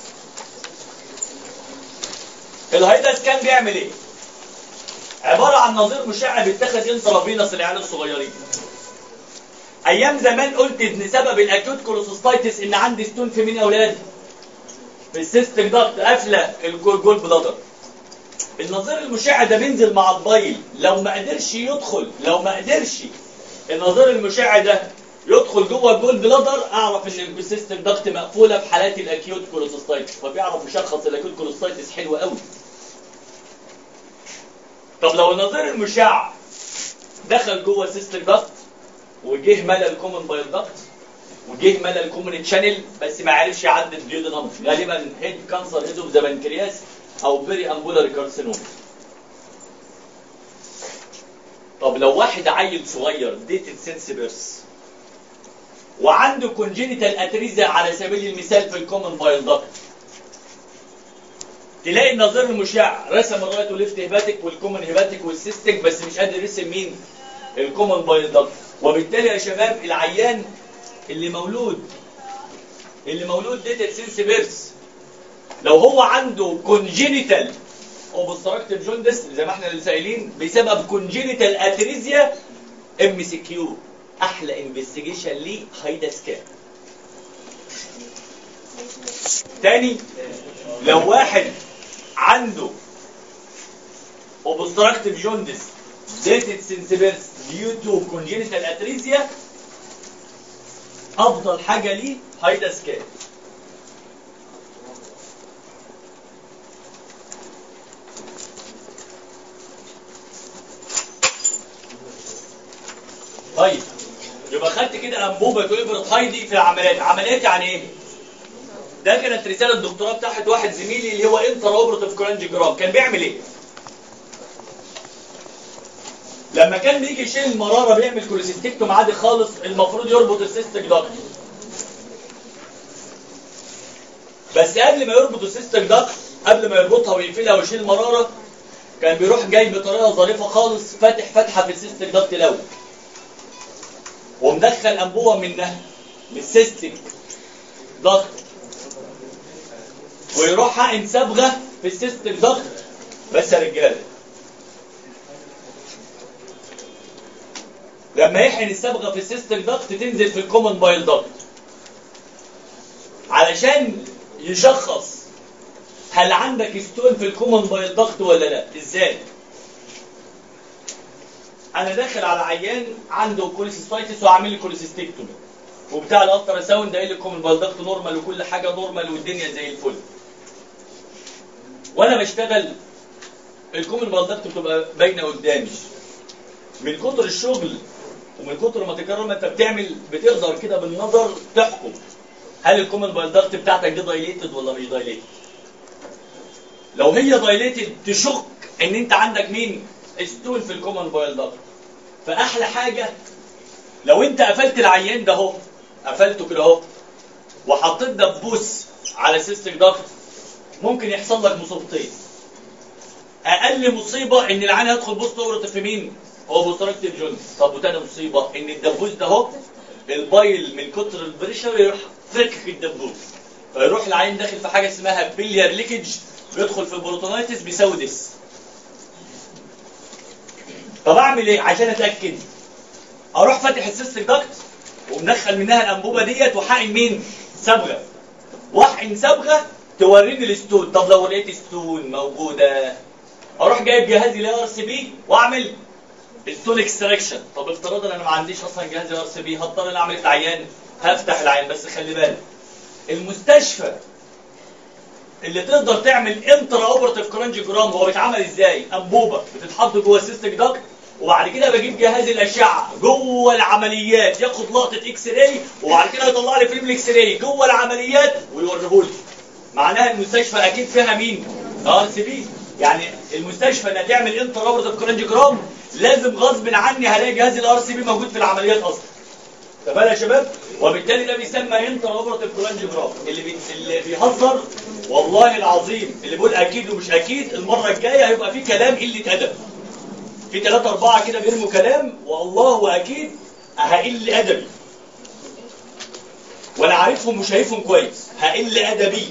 الهايدا سكان بيعمل ايه عباره عن نظير مشع بيتاخد انترافينوس العيال الصغيرين ايام زمان قلت ان سبب الاكيوت كولوسيستايتس ان عندي ستون في مين يا اولاد في السيستك ضغط قافله الجول جول بلادر النظير المشع ده بينزل مع البايل لو ما قدرش يدخل لو ما قدرش النظير المشع ده يدخل جوه الجول بلادر اعرف ان السيستم ضغط مقفوله في حالات الاكيوت كولوسيستايتس فبيعرف يشخص الاكيوت كولوسيستايتس حلو قوي طب لو النظير المشع دخل جوه السيستم ضغط وجه ملى الكومن بايل ضغط وجه ملى الكومن تشانل بس ما عرفش يعدي الديودنم غالبا هيد كانسر هيد اوف ذا بنكرياس او بيري امبولار كارسينوم طب لو واحد عيل صغير ديتد سنسبرس وعنده كونجينيتال اتريزا على سبيل المثال في الكومن بايل داكت تلاقي النظير المشع رسم الرايت وليفت هيباتيك والكومن هيباتيك والسيستيك بس مش قادر يرسم مين الكومن بايل داكت وبالتالي يا شباب العيان اللي مولود اللي مولود ديتد سنسبرس لو هو عنده كونجينيتال اوبستراكتيف جوندس زي ما احنا لسه قايلين بسبب كونجينيتال اتريزيا ام سي كيو احلى انفستيجيشن ليه هيدا سكان تاني لو واحد عنده اوبستراكتيف جوندس ديتد سنسبرس ديو تو كونجينيتال اتريزيا افضل حاجه ليه هيدا سكان طيب يبقى خدت كده انبوبه ويبرت هايدي في العمليات عمليات يعني ايه ده كانت رساله الدكتوراه بتاعت واحد زميلي اللي هو انتر اوبرتيف كولانجيجرام كان بيعمل ايه لما كان بيجي يشيل المراره بيعمل كوليسيستكتوم عادي خالص المفروض يربط السيستك داكت بس قبل ما يربط السيستك داكت قبل ما يربطها ويقفلها ويشيل المراره كان بيروح جاي بطريقه ظريفه خالص فاتح فتحه في السيستك داكت الاول ومدخل انبوبه منها من السيستك ضغط ويروح حقن صبغه في السيستم ضغط بس يا رجاله لما يحقن الصبغه في السيستم ضغط تنزل في الكومن بايل ضغط علشان يشخص هل عندك ستون في الكومن بايل ضغط ولا لا ازاي انا داخل على عيان عنده كوليسيستايتس وعامل لي كوليسيستكتومي وبتاع الالترا ساوند قايل لي الكومن بايل ضغط نورمال وكل حاجه نورمال والدنيا زي الفل وانا بشتغل الكومن بايل ضغط بتبقى باينه قدامي من كتر الشغل ومن كتر ما تكرر ما انت بتعمل بتقدر كده بالنظر تحكم هل الكومن بايل ضغط بتاعتك دي دايليتد ولا مش دايليتد لو هي دايليتد تشك ان انت عندك مين ستون في الكومن بايل ضغط فاحلى حاجه لو انت قفلت العيان ده اهو قفلته كده اهو وحطيت دبوس على سيستم ضغط ممكن يحصل لك مصيبتين اقل مصيبه ان العيان يدخل بوست اورتيف في مين هو بوستراكتيف جونز طب وتاني مصيبه ان الدبوس ده اهو البايل من كتر البريشر يروح فكك الدبوس فيروح العين داخل في حاجه اسمها بيليار ليكج بيدخل في البروتونايتس بيساوي ديس طب اعمل ايه عشان اتاكد اروح فاتح السيستم داكت ومدخل منها الانبوبه ديت وحقن مين صبغه واحقن صبغه توريني الستون طب لو لقيت ستون موجوده اروح جايب جهازي الاي ار سي بي واعمل ستون اكستراكشن طب افتراضا انا ما عنديش اصلا جهاز ار سي بي هضطر انا اعمل ايه في العيان هفتح العين بس خلي بالك المستشفى اللي تقدر تعمل انترا اوبرتيف كرانجيوجرام هو بيتعمل ازاي؟ انبوبه بتتحط جوه السيستم داكت وبعد كده بجيب جهاز الاشعه جوه العمليات ياخد لقطه اكس راي وبعد كده يطلع لي فيلم الاكس راي جوه العمليات ويوريه لي معناها المستشفى اكيد فيها مين؟ ار سي بي يعني المستشفى اللي هتعمل انترا اوبرتيف كرانجيوجرام لازم غصب عني هلاقي جهاز الار سي بي موجود في العمليات اصلا تمام يا شباب وبالتالي ده بيسمى انتر اوبرتيف كولانجيوجرام اللي بي... اللي بيهزر والله العظيم اللي بيقول اكيد ومش اكيد المره الجايه هيبقى في كلام قله ادب في ثلاثة أربعة كده بيرموا كلام والله وأكيد هقل أدبي وأنا عارفهم وشايفهم كويس هقل أدبي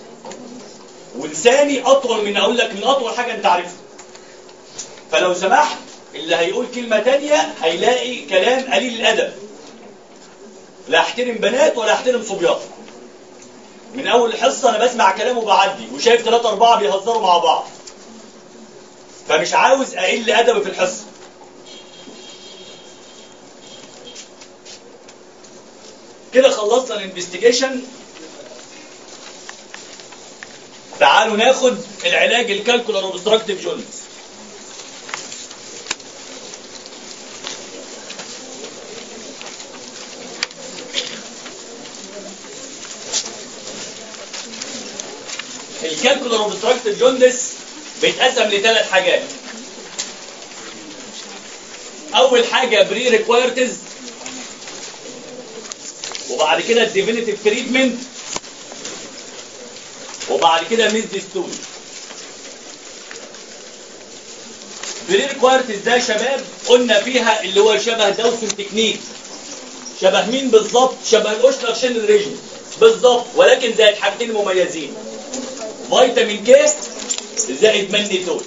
ولساني أطول من أقول لك من أطول حاجة أنت عارفها فلو سمحت اللي هيقول كلمة تانية هيلاقي كلام قليل الأدب لا احترم بنات ولا احترم صبيان من اول الحصه انا بسمع كلام وبعدي وشايف ثلاثة أربعة بيهزروا مع بعض فمش عاوز اقل ادب في الحصه كده خلصنا الانفستيجيشن تعالوا ناخد العلاج الكالكولر اوبستراكتيف جونز الكالكولر اوبستراكتيف جوندس بيتقسم لثلاث حاجات اول حاجه بري ريكوايرتز وبعد كده الديفينيتيف تريتمنت وبعد كده ميز ستون بري ريكوايرتز ده يا شباب قلنا فيها اللي هو شبه دوسن تكنيك شبه مين بالظبط شبه الاوشلر شين ريجن بالظبط ولكن زائد حاجتين مميزين فيتامين كي زائد ماجنيتول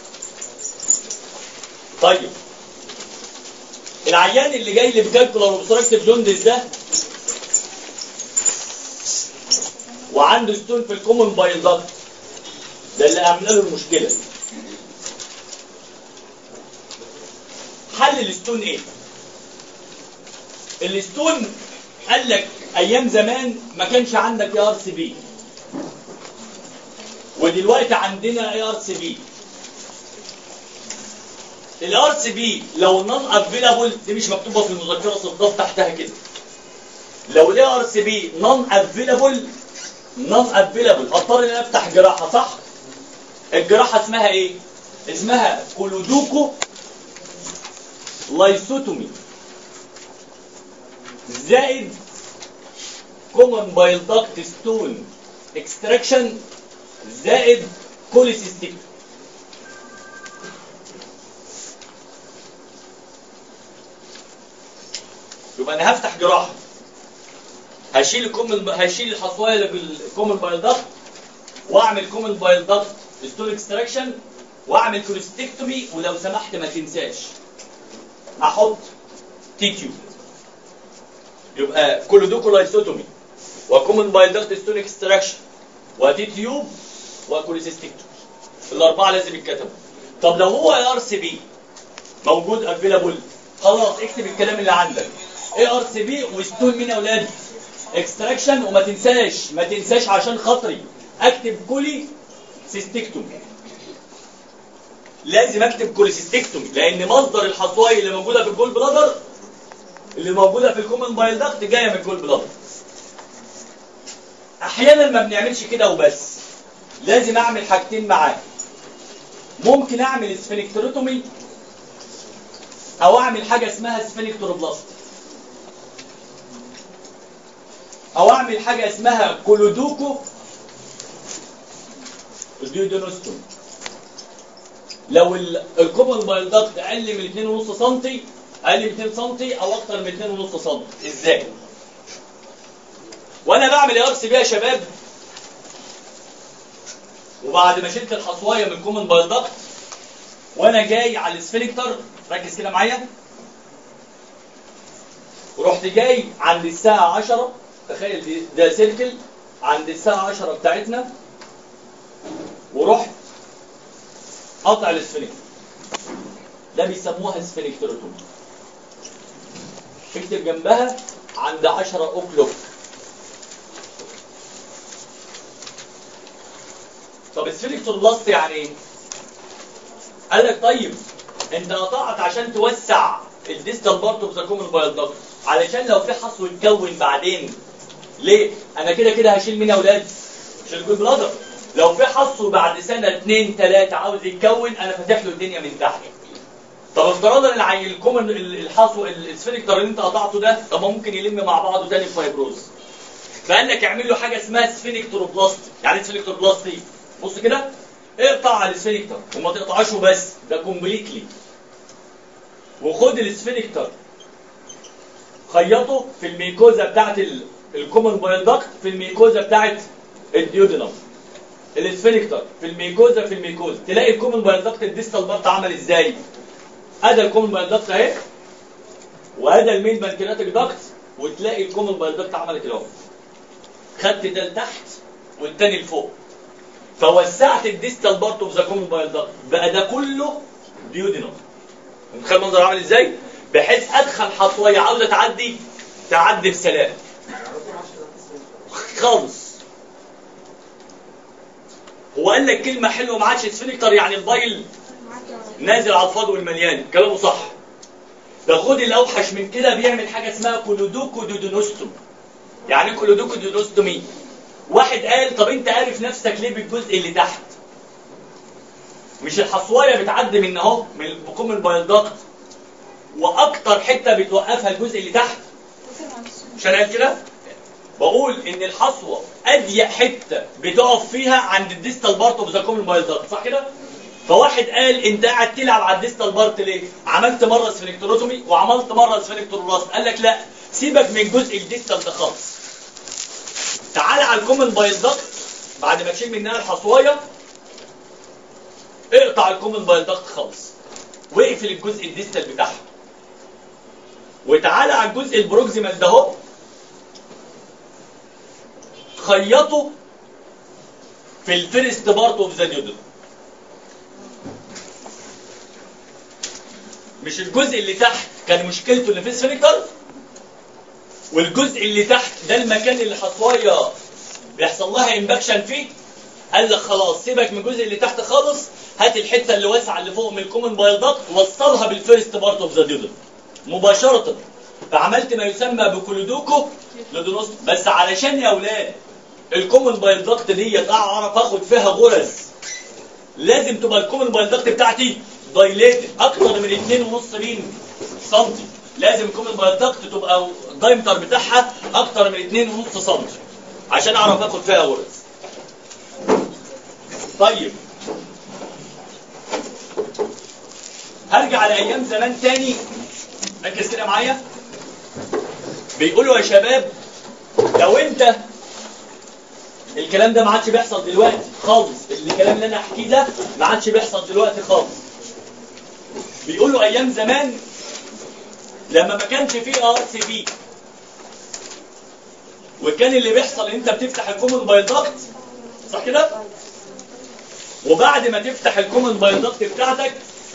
طيب العيان اللي جاي لي بكالكولر اوبستراكتيف جوندس ده وعنده ستون في الكومن بايل داكت ده اللي عملنا له المشكله حل الستون ايه الستون قال لك ايام زمان ما كانش عندك ار سي بي ودلوقتي عندنا اي ار سي بي الار سي بي لو نون افيلابل دي مش مكتوبه في المذكره صداف تحتها كده لو الاي ار سي بي نون افيلابل نون افيلابل اضطر ان انا افتح جراحه صح الجراحه اسمها ايه اسمها كولودوكو لايسوتومي زائد كومن بايل داكت ستون اكستراكشن زائد كوليسيستيك يبقى انا هفتح جراحه هشيل الكومن هشيل الحصوايه اللي بالكومن بايل داكت واعمل كومن بايل داكت ستول اكستراكشن واعمل كوليستكتومي ولو سمحت ما تنساش احط تي كيو يبقى كولودوكولايسوتومي وكومن بايل داكت ستول اكستراكشن وتي تيوب وكوليستكتومي الاربعه لازم يتكتبوا طب لو هو ار سي بي موجود افيلابل خلاص اكتب الكلام اللي عندك اي ار سي بي وستول مين يا اولاد اكستراكشن وما تنساش ما تنساش عشان خاطري اكتب كولي سيستكتومي لازم اكتب كوليسيستكتومي لان مصدر الحصوايه اللي موجوده في الجول بلادر اللي موجوده في الكومن بايل داكت جايه من الجول بلادر احيانا ما بنعملش كده وبس لازم اعمل حاجتين معاه ممكن اعمل سفنكتروتومي او اعمل حاجه اسمها سفنكتروبلاست او اعمل حاجه اسمها كولودوكو ديودونوستوم لو الكومن بايل داكت اقل من 2.5 سم اقل من 2 سم او اكتر من 2.5 سم ازاي وانا بعمل ار سي بي يا شباب وبعد ما شلت الحصوايه من الكومن بايل داكت وانا جاي على السفنكتر ركز كده معايا ورحت جاي عند الساعه 10 تخيل دي ده سيركل عند الساعه 10 بتاعتنا ورحت قطع السفنكتر ده بيسموها سفنكتروتومي اكتب جنبها عند 10 اوكلوك طب السفنكتور بلاست يعني ايه؟ قال لك طيب انت قطعت عشان توسع الديستال بارت اوف ذا كومن بايل داكت علشان لو في حصو يتكون بعدين ليه؟ انا كده كده هشيل مين يا اولاد؟ مش الجول بلادر لو في حصو بعد سنه اثنين ثلاثه عاوز يتكون انا فاتح له الدنيا من تحت طب افتراضا العي الكومن الحصو السفنكتر اللي انت قطعته ده طب ما ممكن يلم مع بعضه تاني فايبروز فقال لك اعمل له حاجه اسمها سفنكتروبلاست يعني ايه سفنكتروبلاستي بص كده اقطع على السفنكتر وما تقطعش بس ده كومبليتلي وخد السفنكتر خيطه في الميكوزا بتاعت الكومن بايل داكت في الميكوزا بتاعت الديودينم السفنكتر في الميكوزا في الميكوزا تلاقي الكومن بايل داكت الديستال بارت عمل ازاي ادي الكومن بايل داكت اهي وادي المين بانكرياتيك داكت وتلاقي الكومن بايل داكت عملت كده اهو خدت ده لتحت والتاني لفوق فوسعت الديستال بارت اوف ذا كومن بايل داكت بقى ده كله ديودينم متخيل المنظر عامل ازاي بحيث ادخل حصويه عاوزه تعدي تعدي بسلام خالص هو قال لك كلمه حلوه ما عادش سفنكتر يعني البايل نازل على الفاضي والمليان كلامه صح ده خد الاوحش من كده بيعمل حاجه اسمها كولودوكو دودونوستوم يعني كولودوكو دودونوستومي واحد قال طب انت عارف نفسك ليه بالجزء اللي تحت مش الحصوايه بتعدي من اهو من بكم البيضات واكتر حته بتوقفها الجزء اللي تحت مش انا قال كده بقول ان الحصوه اضيق حته بتقف فيها عند الديستال بارت اوف ذا كومن بايضات صح كده فواحد قال انت قاعد تلعب على الديستال بارت ليه عملت مره سفنكتروتومي وعملت مره سفنكترولاست قال لك لا سيبك من جزء الديستال ده خالص تعال على الكومن بايضات بعد ما تشيل منها الحصوايه اقطع الكومن بايضات خالص واقفل الجزء الديستال بتاعها وتعالى على الجزء البروكسيمال ده اهو خيطه في الفيرست بارت اوف ذا نيودل مش الجزء اللي تحت كان مشكلته اللي في السفنكتر والجزء اللي تحت ده المكان اللي الحصوايه بيحصل لها امباكشن فيه قال لك خلاص سيبك من الجزء اللي تحت خالص هات الحته اللي واسعه اللي فوق من الكومن بايلدات وصلها بالفيرست بارت اوف ذا ديودل مباشره فعملت ما يسمى بكولودوكو لدونوس بس علشان يا اولاد الكومن بايلدكت ديت اعرف اخد فيها غرز لازم تبقى الكومن بايلدكت بتاعتي دايليتد اكتر من 2.5 مين سنتي لازم الكومن بايلدكت تبقى الدايمتر بتاعها اكتر من 2.5 سنتي عشان اعرف اخد فيها غرز طيب هرجع لايام زمان تاني ركز كده معايا بيقولوا يا شباب لو انت الكلام ده ما عادش بيحصل دلوقتي خالص الكلام اللي انا احكيه ده ما عادش بيحصل دلوقتي خالص بيقولوا ايام زمان لما ما كانش فيه ار سي بي وكان اللي بيحصل ان انت بتفتح الكومن بايضات صح كده وبعد ما تفتح الكومن بايضات بتاعتك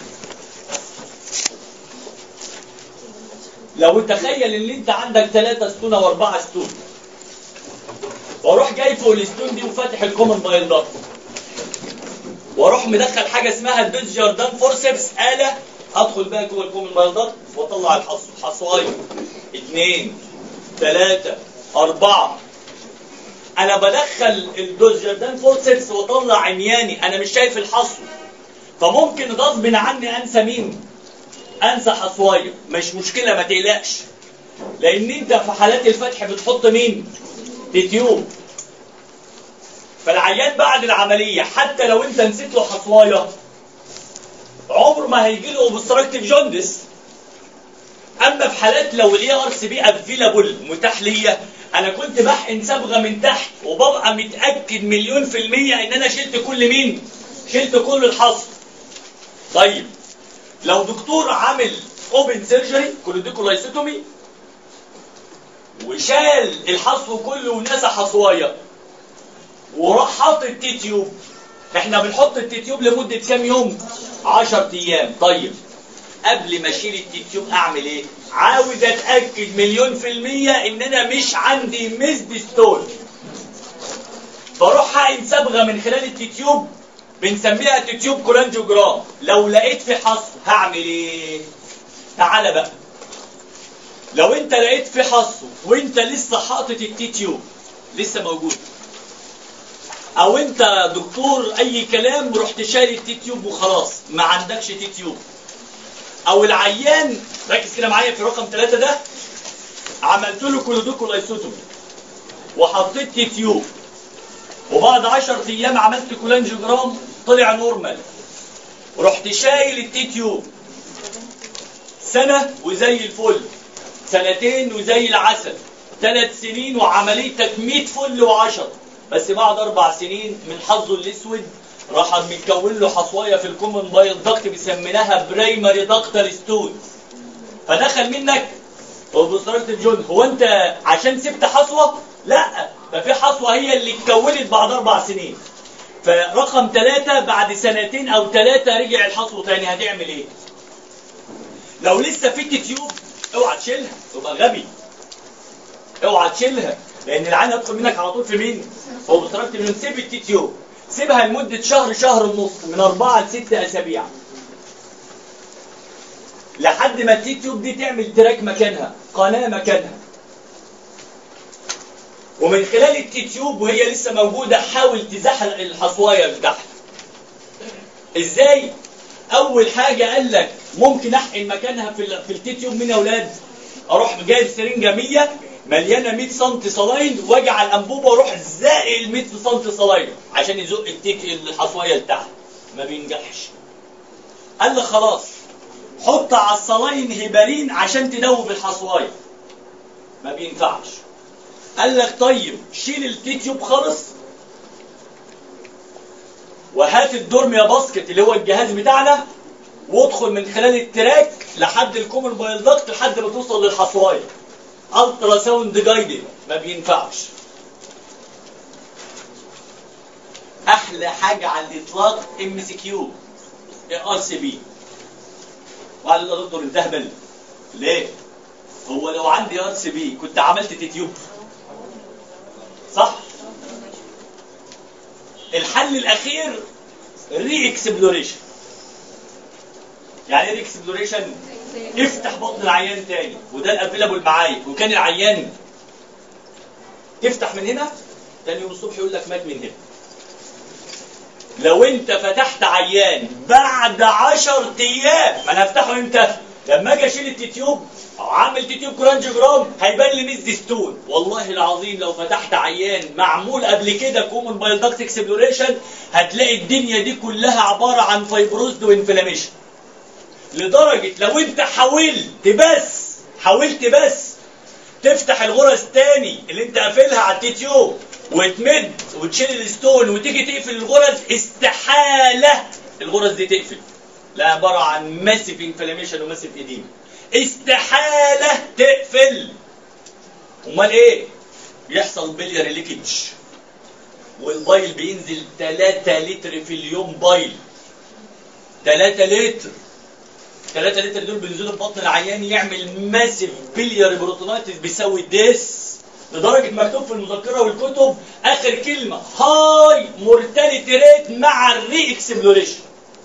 لو تخيل ان انت عندك ثلاثة ستون او اربعة ستون واروح جاي فوق الستون دي وفاتح الكومن بايضات واروح مدخل حاجه اسمها الدوز جاردان فورسبس آلة ادخل بقى جوه الكومن بايضات واطلع الحص- الحصوايه اثنين ثلاثة أربعة أنا بدخل الدوز جاردان فورسبس واطلع عمياني أنا مش شايف الحصو فممكن غصب عني أنسى مين؟ أنسى حصوايه مش مشكلة ما تقلقش لأن أنت في حالات الفتح بتحط مين؟ تيوب فالعيان بعد العملية حتى لو أنت نسيت له حصوايه عمر ما هيجي له اوبستراكتيف جوندس اما في حالات لو الاي ار سي بي افيلابل متاح ليا انا كنت بحقن صبغه من تحت وببقى متاكد مليون في الميه ان انا شلت كل مين؟ شلت كل الحصر. طيب لو دكتور عامل اوبن سيرجري كولوديكولايسيتومي وشال الحصو كله ونسى حصوايه وراح حاطط تي تيوب احنا بنحط التي تيوب لمده كام يوم؟ 10 ايام طيب قبل ما اشيل التيوب اعمل ايه؟ عاوز اتاكد مليون في الميه ان انا مش عندي ميزد ستون بروح حقن صبغه من خلال التيوب بنسميها تيوب كولانجوجرام لو لقيت في حصر هعمل ايه؟ تعالى بقى لو انت لقيت في حصر وانت لسه حاطط التيوب لسه موجود او انت دكتور اي كلام رحت شايل التيوب وخلاص ما عندكش تيوب او العيان ركز كده معايا في رقم ثلاثة ده عملت له كولودوكولايسوتومي وحطيت تي تيوب وبعد 10 ايام عملت كولانجيوجرام طلع نورمال رحت شايل التي تيوب سنة وزي الفل سنتين وزي العسل ثلاث سنين وعمليتك 100 فل وعشرة بس بعد اربع سنين من حظه الاسود راح متكون له حصوايه في الكومن بايل دكت بيسميناها برايمري دكتر ستون فدخل منك اوبستراكتيف جون هو انت عشان سبت حصوه؟ لا ده في حصوه هي اللي اتكونت بعد اربع سنين فرقم ثلاثة بعد سنتين او ثلاثة رجع الحصو تاني هتعمل ايه؟ لو لسه في تيوب اوعى تشيلها تبقى غبي اوعى تشيلها لان العين هيدخل منك على طول في مين؟ هو بتركت من سيب التيوب سيبها لمدة شهر شهر ونص من أربعة لست أسابيع لحد ما التيوب دي تعمل تراك مكانها قناة مكانها ومن خلال التيوب وهي لسه موجودة حاول تزحلق الحصواية لتحت ازاي؟ أول حاجة قال لك ممكن أحقن مكانها في ال- في التيوب من يا أولاد أروح جايب سرنجة 100 مليانه 100 سم صلاين واجي على الانبوبه واروح زائق ال 100 سم صلاين عشان يزق التيك الحصويه لتحت ما بينجحش قال لي خلاص حط على الصلاين هبارين عشان تدوب الحصوايه ما بينفعش قال لك طيب شيل التيتيوب خالص وهات الدورم يا باسكت اللي هو الجهاز بتاعنا وادخل من خلال التراك لحد الكومن بايلدكت لحد ما توصل للحصوايه الترا ساوند جايدد ما بينفعش احلى حاجه على الاطلاق ام سي كيو ار سي بي وقال له يا دكتور انت اهبل ليه هو لو عندي ار سي بي كنت عملت تيوب صح الحل الاخير ري اكسبلوريشن يعني ايه ري اكسبلوريشن افتح بطن العيان تاني وده الافيلابل معايا وكان العيان تفتح من هنا تاني يوم الصبح يقول لك مات من هنا لو انت فتحت عيان بعد 10 ايام ما انا هفتحه امتى؟ لما اجي اشيل التيوب او عامل تيوب كرانجيوجرام هيبان لي ميز ستون والله العظيم لو فتحت عيان معمول قبل كده كومن بايلدكت اكسبلوريشن هتلاقي الدنيا دي كلها عباره عن فايبروزد وانفلاميشن لدرجة لو انت حاولت بس حاولت بس تفتح الغرز تاني اللي انت قافلها على التيتيوب وتمد وتشيل الستون وتيجي تقفل الغرز استحاله الغرز دي تقفل لا عباره عن ماسيف انفلاميشن وماسيف ايديم استحاله تقفل امال ايه يحصل بلياري ليكج والبايل بينزل 3 لتر في اليوم بايل 3 لتر 3 لتر دول بينزلوا في بطن العيان يعمل ماسيف بلياري بروتونايتس بيساوي ديس لدرجه مكتوب في المذكره والكتب اخر كلمه هاي مورتاليتي ريت مع الري اكسبلوريشن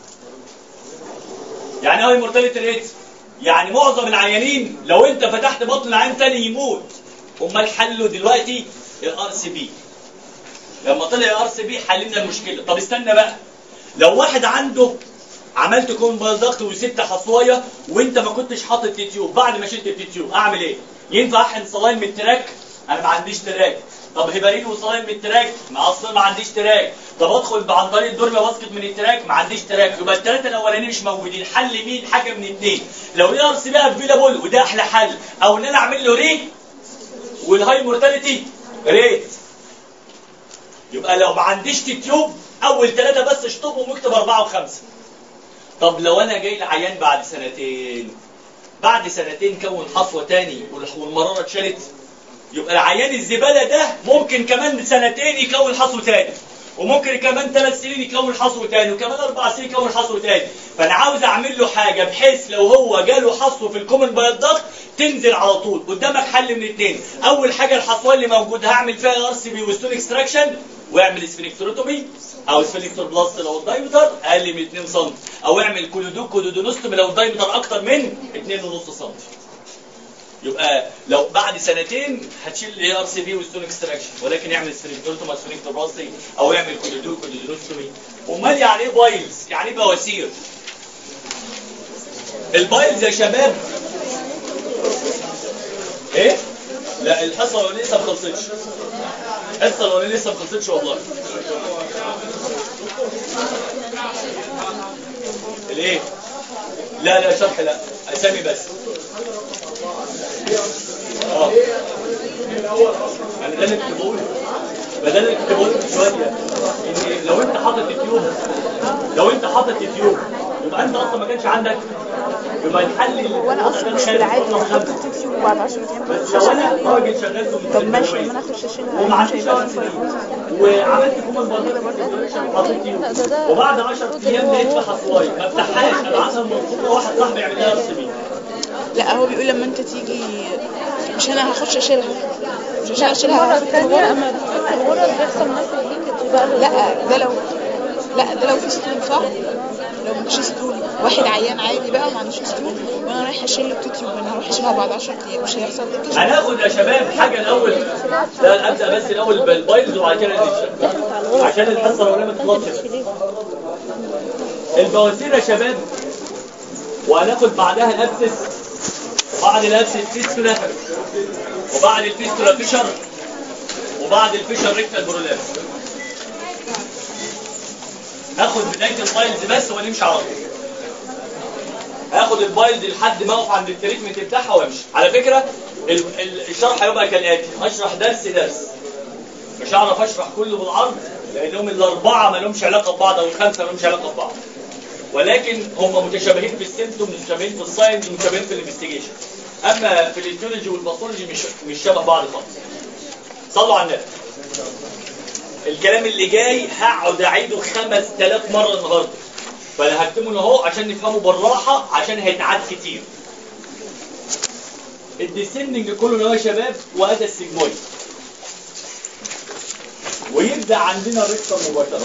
يعني هاي مورتاليتي ريت يعني معظم العيانين لو انت فتحت بطن العيان تاني يموت امال حله دلوقتي الار سي بي لما طلع الار سي بي حللنا المشكله طب استنى بقى لو واحد عنده عملت كون ضغط وسبت حصوايه وانت ما كنتش حاطط تيتيوب بعد ما شلت التيتيوب اعمل ايه ينفع احقن صلاين من التراك انا ما عنديش تراك طب هيبارين وصلاين من التراك ما اصلا ما عنديش تراك طب ادخل عن طريق الدرمه واسكت من التراك ما عنديش تراك يبقى الثلاثه الاولانيين مش موجودين حل مين حاجه من اثنين لو الار سي بي افيلابل وده احلى حل او ان انا اعمل له ري والهاي مورتاليتي ريت يبقى لو ما عنديش تيوب اول ثلاثه بس اشطبهم واكتب اربعه وخمسه طب لو انا جاي لعيان بعد سنتين بعد سنتين كون حصوه تاني والمراره اتشالت يبقى العيان الزباله ده ممكن كمان سنتين يكون حصو تاني وممكن كمان ثلاث سنين يكون حصو تاني وكمان اربع سنين يكون حصو تاني فانا عاوز اعمل له حاجه بحيث لو هو جاله حصو في الكومن باي الضغط تنزل على طول قدامك حل من اثنين اول حاجه الحصوه اللي موجود هعمل فيها ار سي بي وستون اكستراكشن واعمل سفنكتروتومي او سفنكتور بلاست لو الدايمتر اقل من 2 سم او اعمل كولودوك كولودونوستومي لو الدايمتر اكتر من 2.5 سم يبقى لو بعد سنتين هتشيل الاي ار سي بي والستون اكستراكشن ولكن اعمل سفنكتورتوم سفنكتور باستي او اعمل كولودوك كولودونوستومي امال يعني ايه بايلز؟ يعني ايه بواسير؟ البايلز يا شباب ايه؟ لا الحصه الاولانيه لسه ما خلصتش الحصه الاولانيه لسه ما خلصتش والله الايه؟ لا لا شرح لا اسامي بس اه انا ده اللي كنت بقوله ما ده اللي كنت بقوله من شويه ان لو انت حاطط التيوب لو انت حاطط التيوب يبقى انت اصلا ما كانش عندك يبقى الحل وانا اصلا مش في العادي حاطط تيوب بعد 10 ايام بس لو انا راجل شغال في طب ماشي لما انا اخش اشيلها وما مش عنديش هيبقى شهر في سنين وعملت كومن بارتيشن حطيت تيوب وبعد 10 ايام لقيت في حصوايه ما افتحهاش ابعتها المنصوره واحد صاحبي يعمل لها رسمي لا هو بيقول لما انت تيجي مش انا هخش اشيلها مش عشان المرة اشيلها الثانية أما بتحط الغرز بيحصل نفس الليكج بقى لا ده لو لا ده لو في ستون صح لو مفيش ستون واحد عيان عادي بقى وما عندوش ستون وانا رايحه اشيل له التيوب انا هروح اشيلها بعد 10 ايام مش هيحصل ليكج هناخد يا شباب حاجه الاول لا ابدا بس الاول بالبايلز وبعد كده نشتغل عشان الحصه الاولانيه ما تخلصش البواسير يا شباب وهناخد بعدها الابسس وبعد الابسس فيستولا وبعد الفيستولا فيشر وبعد الفيشر ريكتال برولاب هاخد بدايه البايلز بس ونمشي على طول هاخد البايلز لحد ما اقف عند التريتمنت بتاعها وامشي على فكره ال- ال- الشرح هيبقى كالاتي هشرح درس درس مش هعرف اشرح كله بالعرض لانهم الاربعه ما لهمش علاقه ببعض او الخمسه ما لهمش علاقه ببعض ولكن هم متشابهين في السيمتوم متشابهين في الساينز متشابهين في الانفستيجيشن اما في الايديولوجي والباثولوجي مش مش شبه بعض خالص صلوا على النبي الكلام اللي جاي هقعد اعيده 5000 مره النهارده فانا هكتمه اهو عشان نفهمه بالراحه عشان هيتعاد كتير الديسندنج كله اللي هو يا شباب وهذا السيجمويد ويبدا عندنا الريكتر مباشره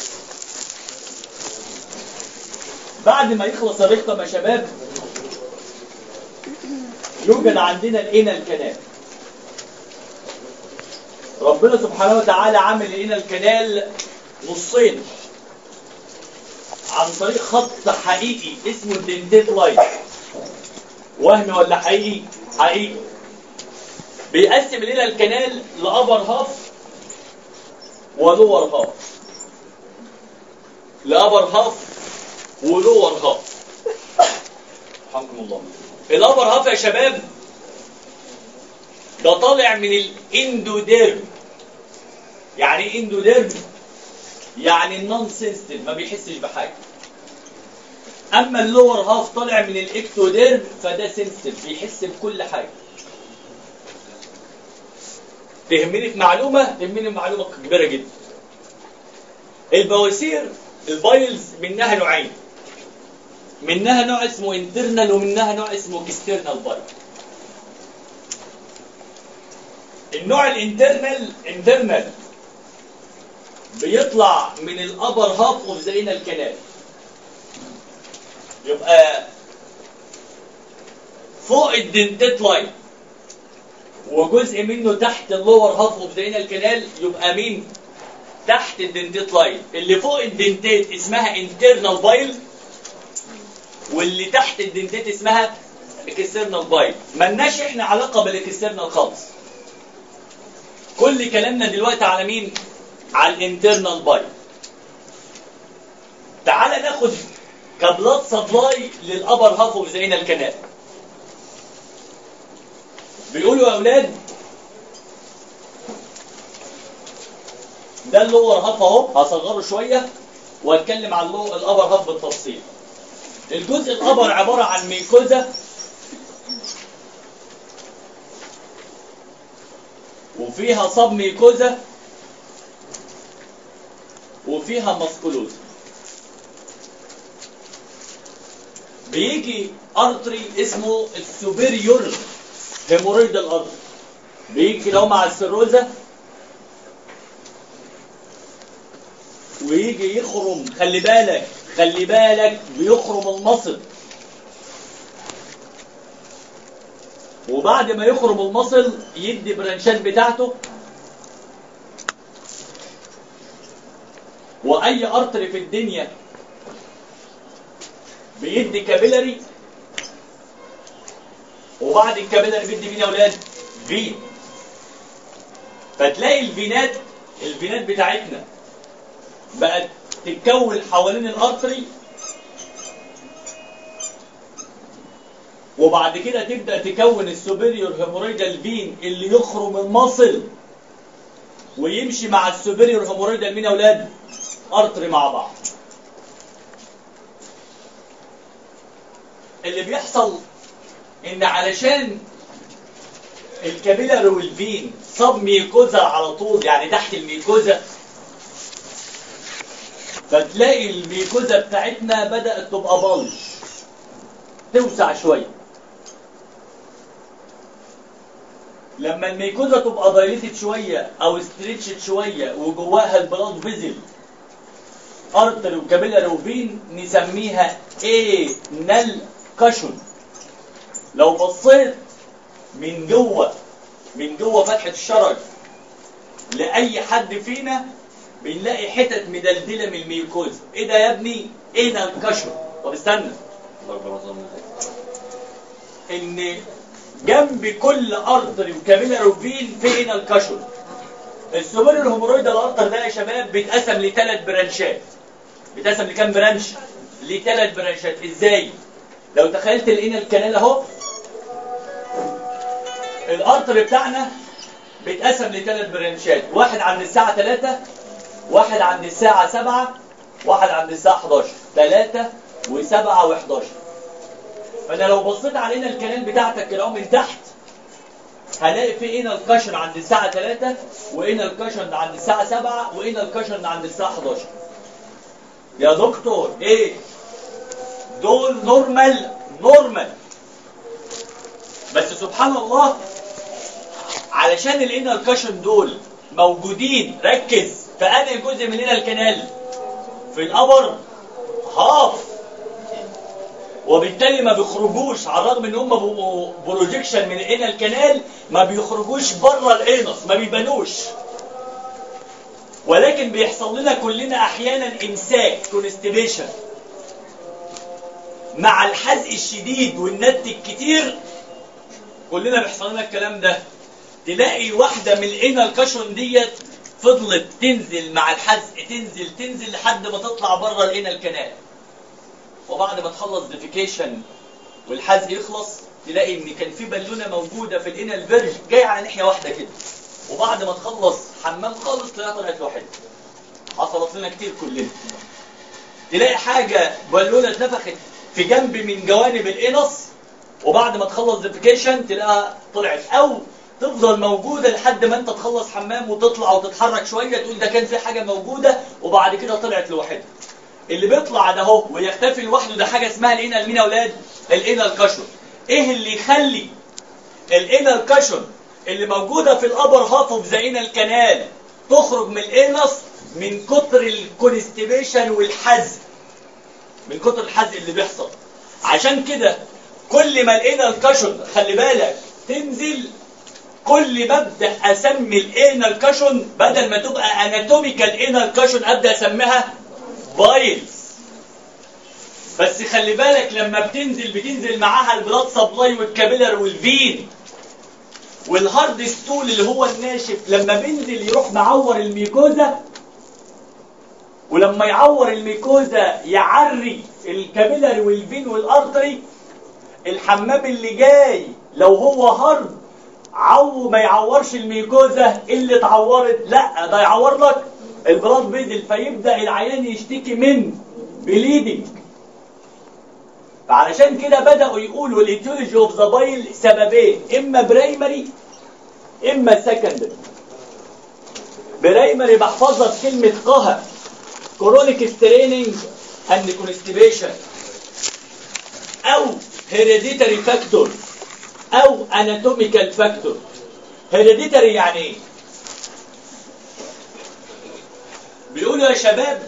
بعد ما يخلص الريكتر يا شباب يوجد عندنا الانال كانال ربنا سبحانه وتعالى عامل الانال كانال نصين عن طريق خط حقيقي اسمه الدنتيت لاين وهم ولا حقيقي حقيقي بيقسم لنا الكنال لأبر هاف ولور هاف لأبر هاف ولور هاف رحمكم الله الأبر هاف يا شباب ده طالع من الاندوديرم يعني ايه اندوديرم يعني النون سنسيتيف ما بيحسش بحاجه اما اللور هاف طالع من الاكتوديرم فده سنسيتيف بيحس بكل حاجه تهمني في معلومه تهمني في معلومه كبيره جدا البواسير البايلز منها نوعين منها نوع اسمه انترنال ومنها نوع اسمه اكسترنال بايل النوع الانترنال انترنال بيطلع من الابر هاف اوف ذا انال كانال يبقى فوق الدنتات لاين وجزء منه تحت اللور هاف اوف ذا انال كانال يبقى مين تحت الدنتات لاين اللي فوق الدنتات اسمها انترنال بايل واللي تحت الدنتات اسمها اكسترنال بايل ملناش احنا علاقه بالاكسترنال خالص كل كلامنا دلوقتي على مين على الانترنال بايل تعال ناخد كبلات سبلاي للابر هاف اوف ذا الكنال بيقولوا يا اولاد ده اللور هاف اهو هصغره شويه واتكلم عن اللو- الابر هاف بالتفصيل الجزء الابر عباره عن ميكوزا وفيها صب ميكوزا وفيها ماسكولوزا بيجي ارتري اسمه السوبريور هيموريدال ارتري بيجي لو مع السيروزا ويجي يخرم خلي بالك خلي بالك بيخرم المصل وبعد ما يخرم المصل يدي برانشات بتاعته واي ارتري في الدنيا بيدي كابيلاري وبعد الكابيلاري بيدي مين يا اولاد فين فتلاقي الفينات الفينات بتاعتنا بقت تتكون حوالين الارتري وبعد كده تبدا تكون السوبريور هيموريدال فين اللي يخرم المصل ويمشي مع السوبريور هيموريدال مين يا اولاد ارتري مع بعض اللي بيحصل ان علشان الكابيلاري والفين صب ميكوزا على طول يعني تحت الميكوزا فتلاقي الميكوزا بتاعتنا بدأت تبقى بلج توسع شوية لما الميكوزا تبقى دايليتد شوية او ستريتشد شوية وجواها البلاد فيزل ارتر وكابيلاري وفين نسميها ايه نال كاشون لو بصيت من جوه من جوه فتحة الشرج لأي حد فينا بنلاقي حتت مدلدلة من الميوكوزا ايه ده يا ابني ايه ده الكشف طب استنى ان جنب كل ارتري وكابيلاري وفين في هنا الكشف السوبر الهيمورويد الارتر ده يا شباب بيتقسم لثلاث برانشات بيتقسم لكام برانش لثلاث برانشات ازاي لو تخيلت لقينا الكنال اهو الارتر بتاعنا بيتقسم لثلاث برانشات واحد عند الساعة 3 واحد عند الساعة 7 واحد عند الساعة 11 3 و7 و11 فانا لو بصيت علينا الكنال بتاعتك كده أهو من تحت هلاقي في هنا الكشن عند الساعة 3 وهنا الكشن عند الساعة 7 وهنا الكشن عند الساعة 11 يا دكتور ايه دول نورمال نورمال بس سبحان الله علشان الانر كاشن دول موجودين ركز في انهي جزء من هنا الكنال في الابر هاف وبالتالي ما بيخرجوش على الرغم ان هم بيبقوا بروجيكشن من الانر الكنال ما بيخرجوش بره الانس ما بيبانوش ولكن بيحصل لنا كلنا احيانا امساك كونستيبيشن مع الحزق الشديد والند الكتير كلنا بيحصل لنا الكلام ده تلاقي واحدة من الانر كاشون ديت فضلت تنزل مع الحزق تنزل تنزل لحد ما تطلع بره الانر كانال وبعد ما تخلص ديفيكيشن والحزق يخلص تلاقي ان كان في بالونه موجوده في الانال فيرج جايه على ناحيه واحده كده وبعد ما تخلص حمام خالص تلاقيها طلعت لوحدها حصلت لنا كتير كلنا تلاقي حاجه بالونه اتنفخت في جنب من جوانب الانس وبعد ما تخلص ديفيكيشن تلاقيها طلعت او تفضل موجوده لحد ما انت تخلص حمام وتطلع وتتحرك شويه تقول ده كان في حاجه موجوده وبعد كده طلعت لوحدها اللي بيطلع ده اهو ويختفي لوحده ده حاجه اسمها الانال مين يا اولاد الانال كاشون ايه اللي يخلي الانال كاشون اللي موجوده في الابر هاف اوف ذا انال كانال تخرج من الانس من كتر الكونستيبيشن والحزق من كتر الحزق اللي بيحصل عشان كده كل ما الانال كاشون خلي بالك تنزل كل ما ابدا اسمي الانال كاشون بدل ما تبقى اناتوميكال انال كاشون ابدا اسميها بايلز بس خلي بالك لما بتنزل بتنزل معاها البلاد سبلاي والكابيلر والفين والهارد ستول اللي هو الناشف لما بينزل يروح معور الميكوزا ولما يعور الميكوزا يعري الكابيلر والفين والارتري الحمام اللي جاي لو هو هارد عو ما يعورش الميكوزا اللي اتعورت لا ده يعور لك البلاد بيدل فيبدا العيان يشتكي من بليدنج فعلشان كده بداوا يقولوا الايتيولوجي اوف ذا بايل سببين اما برايمري اما سكندري برايمري بحفظها بكلمه قهر كرونيك ستريننج اند كونستيبيشن او هيريديتري فاكتور او اناتوميكال فاكتور هيريديتري يعني ايه بيقولوا يا شباب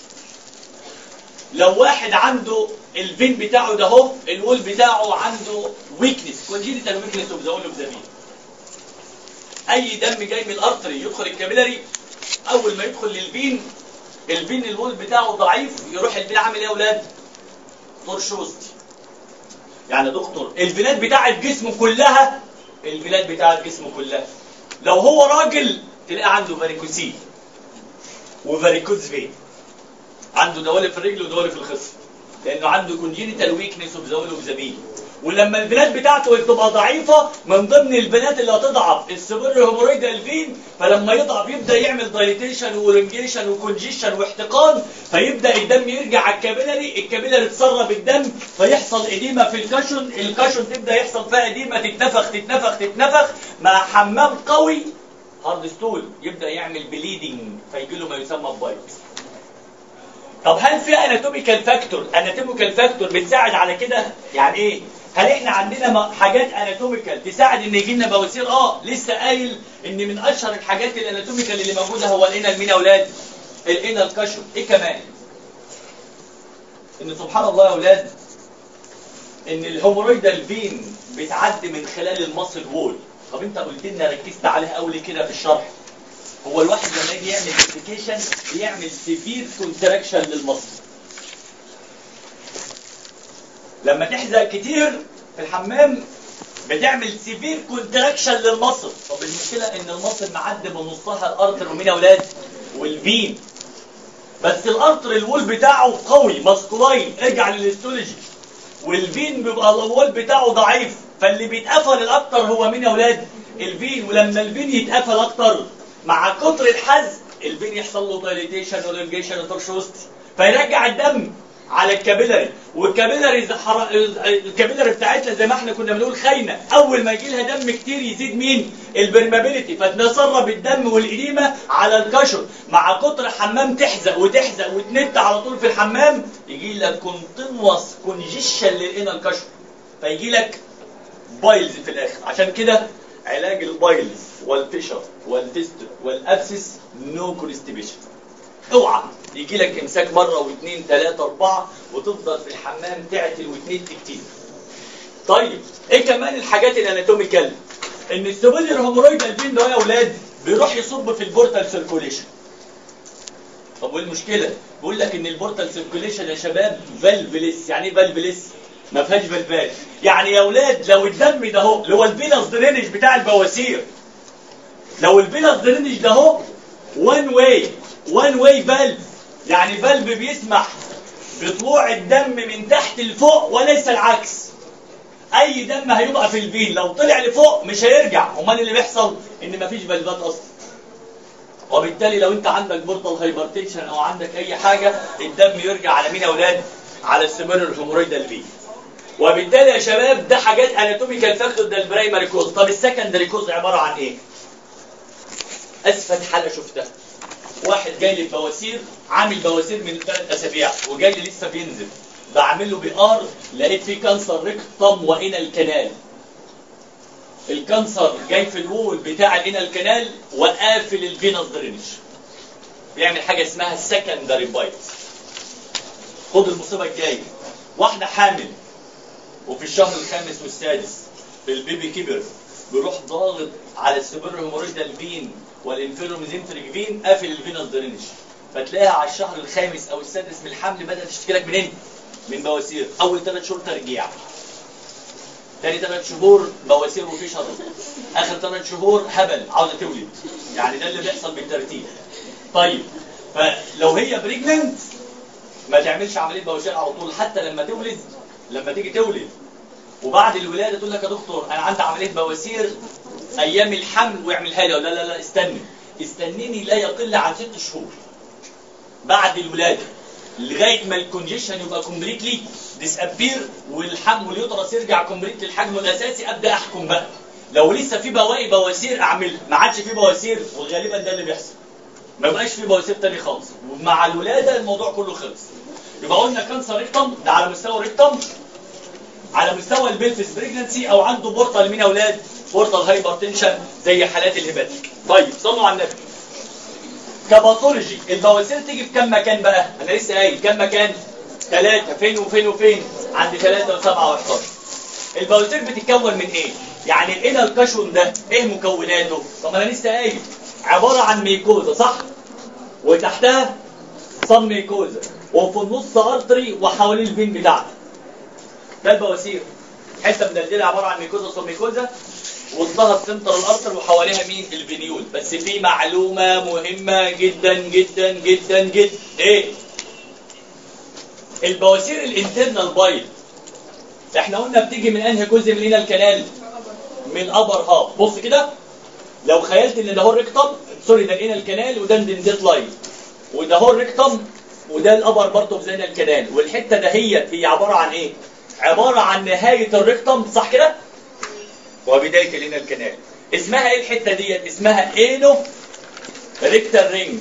لو واحد عنده الفين بتاعه ده اهو الوول بتاعه عنده ويكنس كونجينيتال ويكنس اوف ذا وول اوف ذا فين اي دم جاي من الارتري يدخل الكابيلاري اول ما يدخل للفين الفين الوول بتاعه ضعيف يروح الفين عامل ايه يا اولاد تورشوستي يعني دكتور الفينات بتاعت جسمه كلها الفينات بتاعت جسمه كلها لو هو راجل تلاقي عنده فاريكوسيل وفاريكوز فين عنده دوالي في الرجل ودوالي في الخصر لانه عنده كونجينيتال ويكنس اوف ذا اوف ذا ولما البنات بتاعته تبقى ضعيفه من ضمن البنات اللي هتضعف السبر هيمورويدال فين فلما يضعف يبدا يعمل دايليتيشن ورنجيشن وكونجيشن واحتقان فيبدا الدم يرجع على الكابيلاري الكابيلاري تسرب الدم فيحصل اديمه في الكاشون الكاشون تبدا يحصل فيها اديمه تتنفخ تتنفخ تتنفخ مع حمام قوي هارد ستول يبدا يعمل بليدنج فيجي له ما يسمى بايت طب هل في اناتوميكال فاكتور اناتوميكال فاكتور بتساعد على كده يعني ايه هل احنا عندنا م- حاجات اناتوميكال تساعد ان يجي لنا بواسير اه لسه قايل ان من اشهر الحاجات الاناتوميكال اللي موجوده هو الانال مين يا اولاد الانال كاشون ايه كمان ان سبحان الله يا اولاد ان الهومورويدال فين بتعدي من خلال المصل وول طب انت قلت لنا ركزت عليها قوي كده في الشرح هو الواحد لما يجي يعمل ديفيكيشن بيعمل سيفير كونتراكشن للمصل لما تحزق كتير في الحمام بتعمل سيفير كونتراكشن للمصل طب المشكله ان المصل معدي من نصها الارتر ومين يا اولاد والفين بس الارتر الوول بتاعه قوي ماسكولاين ارجع للهيستولوجي والفين بيبقى الوول بتاعه ضعيف فاللي بيتقفل الاكتر هو مين يا اولاد الفين ولما الفين يتقفل اكتر مع كتر الحزق الفين يحصل له دايليتيشن ولونجيشن وترشوستي فيرجع الدم على الكابيلاري والكابيلاري زي حر... الكابيلاري بتاعتنا زي ما احنا كنا بنقول خاينه اول ما يجي لها دم كتير يزيد مين البرمابيليتي فتنسرب الدم والإديمة على الكشر مع كتر حمام تحزق وتحزق وتنت على طول في الحمام يجي لك كونتينوس كونجيشن للانال كشر فيجي لك بايلز في الاخر عشان كده علاج البايلز والفشر والتست والابسس نو كونستيبيشن اوعى يجي لك امساك مره واثنين ثلاثه اربعه وتفضل في الحمام تعتل وتنت كتير. طيب ايه كمان الحاجات الاناتوميكال؟ ان السوبيريور هومورويد البين ده يا اولاد بيروح يصب في البورتال سيركوليشن. طب وايه المشكله؟ بيقول لك ان البورتال سيركوليشن يا شباب فالفليس، يعني ايه فالفليس؟ ما فيهاش فالفات. يعني يا اولاد لو الدم ده اهو اللي هو الفينس درينج بتاع البواسير لو الفينس درينج ده اهو وان واي وان واي فالف يعني فالف بيسمح بطلوع الدم من تحت لفوق وليس العكس اي دم هيبقى في الفين لو طلع لفوق مش هيرجع امال اللي بيحصل ان مفيش فالفات اصلا وبالتالي لو انت عندك بورتال هايبرتنشن او عندك اي حاجه الدم يرجع على مين يا اولاد على السمير الهيمورويدال فين وبالتالي يا شباب ده حاجات اناتوميكال فاكتور ده البرايمري كوز طب السكندري كوز عباره عن ايه اسفل حاله شفتها واحد جاي لي بواسير عامل بواسير من ثلاث اسابيع وجاي لي لسه بينزل بعمل له بي ار لقيت فيه كانسر ريكتم وانال كانال الكانسر جاي في الوول بتاع الانال كانال وقافل الفينس درينج بيعمل حاجه اسمها سكندري بايت خد المصيبه الجايه واحده حامل وفي الشهر الخامس والسادس البيبي كبر بيروح ضاغط على السوبر هيموريدال فين والانفيروميزنتريك فين قافل الفينس درينج فتلاقيها على الشهر الخامس او السادس من الحمل بدات تشتكي لك منين؟ من بواسير اول ثلاث شهور ترجيع تاني ثلاث شهور بواسير وفي شرط اخر ثلاث شهور هبل عاوزه تولد يعني ده اللي بيحصل بالترتيب طيب فلو هي بريجننت ما تعملش عمليه بواسير على طول حتى لما تولد لما تيجي تولد وبعد الولاده تقول لك يا دكتور انا عندي عمليه بواسير ايام الحمل واعملها لي لا لا لا استني استنيني لا يقل عن ست شهور بعد الولاده لغايه ما الكونجيشن يبقى كومبليتلي ديسابير والحجم واليوترس يرجع كومبليت للحجم الاساسي ابدا احكم بقى لو لسه في بواقي بواسير اعملها ما عادش في بواسير وغالبا ده اللي بيحصل ما بقاش في بواسير تاني خالص ومع الولاده الموضوع كله خلص يبقى قلنا كانسر ريكتم ده على مستوى ريكتم على مستوى البلفس بريجنسي او عنده بورتال مين يا اولاد بورتال هايبرتنشن زي حالات الهباتيك طيب صلوا على النبي كباثولوجي البواسير تيجي في كام مكان بقى انا لسه قايل كام مكان ثلاثة فين وفين وفين عند ثلاثة وسبعة وحداشر البواسير بتتكون من ايه يعني الانر الكشون ده ايه مكوناته طب انا لسه قايل عبارة عن ميكوزا صح وتحتها صن ميكوزا وفي النص ارتري وحوالين الفين بتاعته ده البواسير حته مدلدله عباره عن ميكوزا صن ميكوزا وسطها السنتر الارتر وحواليها مين الفينيول بس في معلومه مهمه جدا جدا جدا جدا ايه البواسير الانترنال بايل احنا قلنا بتيجي من انهي جزء من هنا الكنال من ابر هاف بص كده لو خيلت ان ده هو الريكتم سوري ده هنا الكنال وده اندنتيت لاين وده هو الريكتم وده الابر بارت اوف زين الكنال والحته دهيت هي عباره عن ايه عباره عن نهايه الريكتم صح كده وبدايه الهنا الكنال اسمها ايه الحته ديت اسمها اينو ريكتال رينج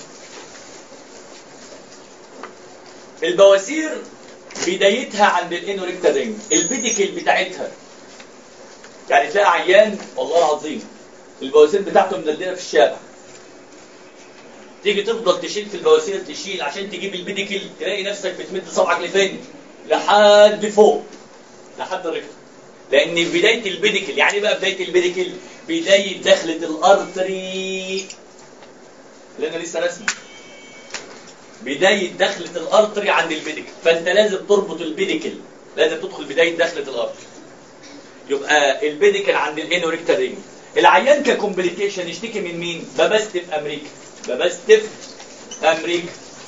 البواسير بدايتها عند الانو ريكتال رينج البيديكل بتاعتها يعني تلاقي عيان والله العظيم البواسير بتاعته مدلدله في الشارع تيجي تفضل تشيل في البواسير تشيل عشان تجيب البيديكل تلاقي نفسك بتمد صبعك لفين لحد فوق لحد الريكتال لان بدايه البيديكل يعني إيه بقى بدايه البيديكل بدايه دخله الارتري اللي انا لسه رسمه بدايه دخله الارتري عند البيديكل فانت لازم تربط البيديكل لازم تدخل بدايه دخله الارتري يبقى البيديكل عند الانوريكتال رينج العيان ككومبليكيشن يشتكي من مين ببست في امريكا ببست في امريكا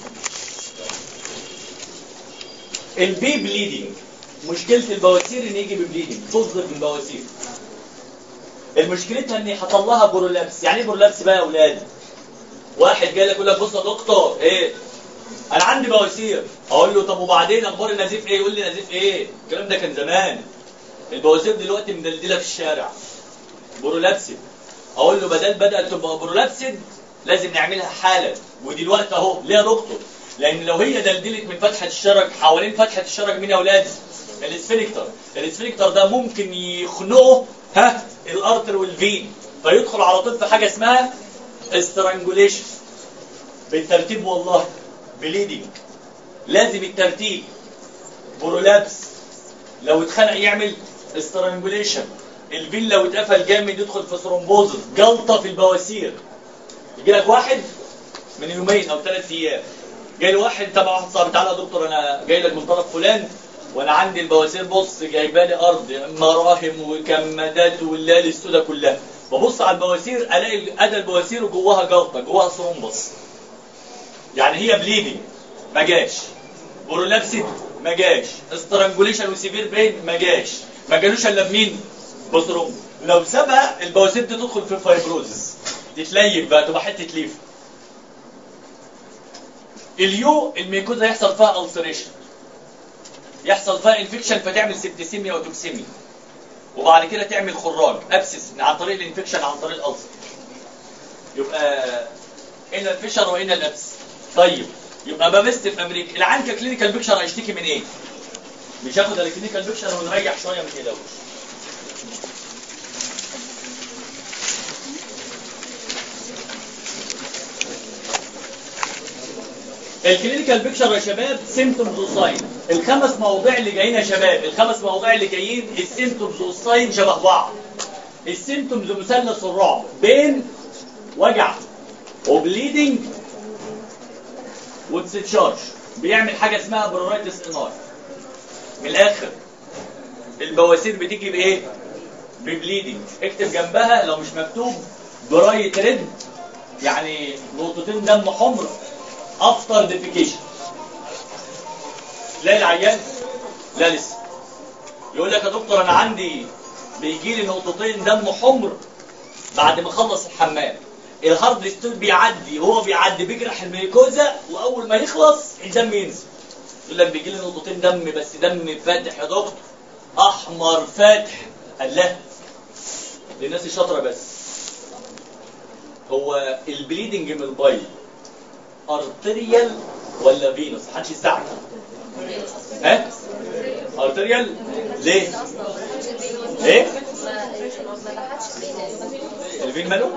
البي بليدنج مشكله البواسير ان يجي ببليدنج تصدر من البواسير المشكلتها ان حصل لها برولابس يعني ايه برولابس بقى يا اولاد واحد جاي لك يقول لك بص يا دكتور ايه انا عندي بواسير اقول له طب وبعدين اخبار النزيف ايه يقول لي نزيف ايه الكلام ده كان زمان البواسير دلوقتي مدلدله في الشارع برولابسد اقول له بدل بدات تبقى برولابسد لازم نعملها حالا ودلوقتي اهو ليه يا دكتور لان لو هي دلدلت من فتحه الشرج حوالين فتحه الشرج مين يا اولاد الاسفنكتر الاسفنكتر ده ممكن يخنقه ها الارتر والفين فيدخل على طول في حاجه اسمها استرانجوليشن بالترتيب والله بليدنج لازم الترتيب برولابس لو اتخنق يعمل استرانجوليشن الفين لو اتقفل جامد يدخل في ثرومبوزس جلطه في البواسير يجي لك واحد من يومين او ثلاث ايام جاي لي واحد تبع واحد صاحبي تعالى يا دكتور انا جاي لك من طرف فلان وانا عندي البواسير بص جايبه لي ارض مراهم وكمادات والليالي السوداء كلها ببص على البواسير الاقي ادى البواسير وجواها جلطه جواها ثرومبس يعني هي بليدنج ما جاش برولابسد ما جاش استرانجوليشن وسيفير بين ما جاش ما جالوش الا بمين بصرهم لو سابها البواسير دي تدخل في الفايبروزس تتليف بقى تبقى حته ليف اليو الميكوزا يحصل فيها السريشن يحصل فيها انفكشن فتعمل سبتسيميا وتوكسيميا وبعد كده تعمل خراج ابسس عن طريق الانفكشن عن طريق الالسر يبقى هنا الفشر وهنا الابس طيب يبقى بابست في امريكا العام كلينيكال بيكشر هيشتكي من ايه؟ مش هاخد الكلينيكال بيكشر ونريح شويه ما تقلقوش الكلينيكال بيكشر يا شباب سيمتومز وساين الخمس مواضيع اللي جايين يا شباب الخمس مواضيع اللي جايين السيمتومز والساين شبه بعض السيمتومز مثلث الرعب بين وجع وبليدنج وتستشارج بيعمل حاجه اسمها برونايتس انار من الاخر البواسير بتيجي بايه ببليدنج اكتب جنبها لو مش مكتوب برايت ريد يعني نقطتين دم حمر افتر ديفيكيشن لا العيان لا لسه يقول لك يا دكتور انا عندي بيجي لي نقطتين دم حمر بعد ما اخلص الحمام الهارد ستول بيعدي وهو بيعدي بيجرح الميكوزا واول ما يخلص الدم ينزل يقول لك بيجي لي نقطتين دم بس دم فاتح يا دكتور احمر فاتح قال لا للناس الشاطره بس هو البليدنج من البايل ارتريال ولا فينوس محدش يستعجل ها ارتريال ليه ليه الفين ماله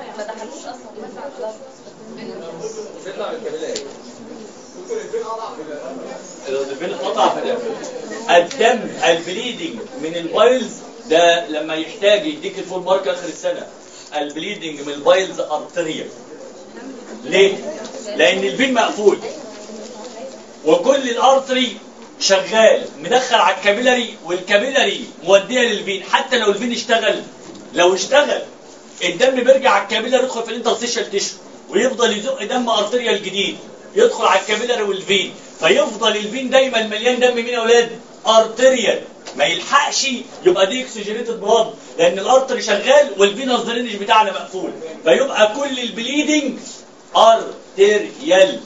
الفين اتقطع في ده الدم البليدنج من البايلز ده لما يحتاج يديك الفول مارك اخر السنه البليدنج من البايلز ارتريال ليه؟ لان الفين مقفول وكل الارتري شغال مدخل على الكابيلاري والكابيلاري موديه للفين حتى لو الفين اشتغل لو اشتغل الدم بيرجع على الكابيلاري يدخل في الانترستيشال تيشو ويفضل يزق دم ارتريال جديد يدخل على الكابيلاري والفين فيفضل الفين دايما مليان دم مين يا اولاد؟ ارتريال ما يلحقش يبقى دي اكسجينيتد بلاد لان الارتري شغال والفينوس درينج بتاعنا مقفول فيبقى كل البليدنج ارتريال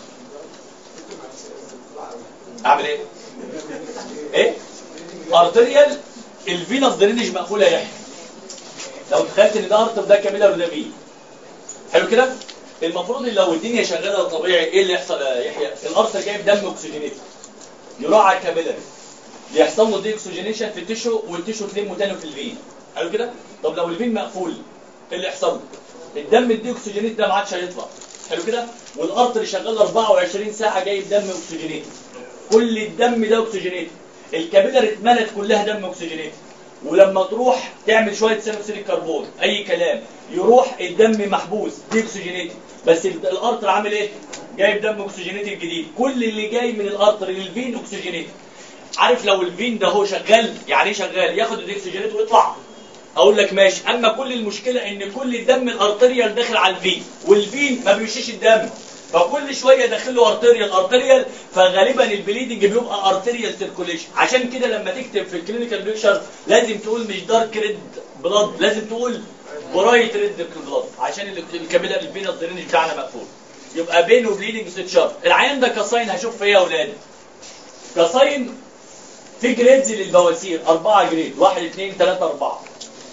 اعمل ايه؟ ايه؟ ارتريال الفينوس درينج مقفوله يا يحيى لو تخيلت ان ده ارتر ده كاميلر وده فين حلو كده؟ المفروض ان لو الدنيا شغاله طبيعي ايه اللي يحصل يا يحيى؟ الارتر جايب دم اكسجينيت يروح على الكابيلاري بيحصل له دي اكسجينيشن في التيشو والتيشو تلمه تاني في الفين حلو كده؟ طب لو الفين مقفول ايه اللي يحصل؟ الدم الدي اكسجينيت ده ما عادش هيطلع حلو كده؟ والارتر شغال 24 ساعه جايب دم اكسجينيت كل الدم ده اكسجينيت الكابيلر اتملت كلها دم اكسجينيت ولما تروح تعمل شويه ثاني كربون اي كلام يروح الدم محبوس دي اكسجينيت بس الارتر عامل ايه جايب دم اكسجينيت الجديد كل اللي جاي من الارتر للفين اكسجينيت عارف لو الفين ده هو شغال يعني ايه شغال ياخد الاكسجينيت ويطلع اقول لك ماشي اما كل المشكله ان كل الدم الارتريال داخل على الفين والفين ما بيمشيش الدم فكل شويه داخل له ارتريال ارتريال فغالبا البليدنج بيبقى ارتريال سيركوليشن عشان كده لما تكتب في الكلينيكال بيكشر لازم تقول مش دارك ريد بلاد لازم تقول برايت ريد بلاد عشان الكابيلار الفينس درينج بتاعنا مقفول يبقى بين وبليدنج ستشار العيان ده كساين هشوف في ايه يا اولاد كساين في جريدز للبواسير أربعة جريد واحد اثنين ثلاثة أربعة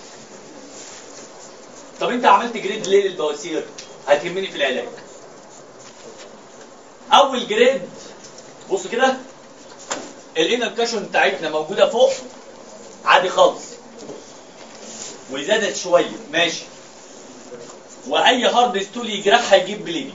طب أنت عملت جريد ليه للبواسير؟ هتهمني في العلاج اول جريد بص كده الانر كاشون بتاعتنا موجوده فوق عادي خالص وزادت شويه ماشي واي هارد ستول يجرحها يجيب بليدنج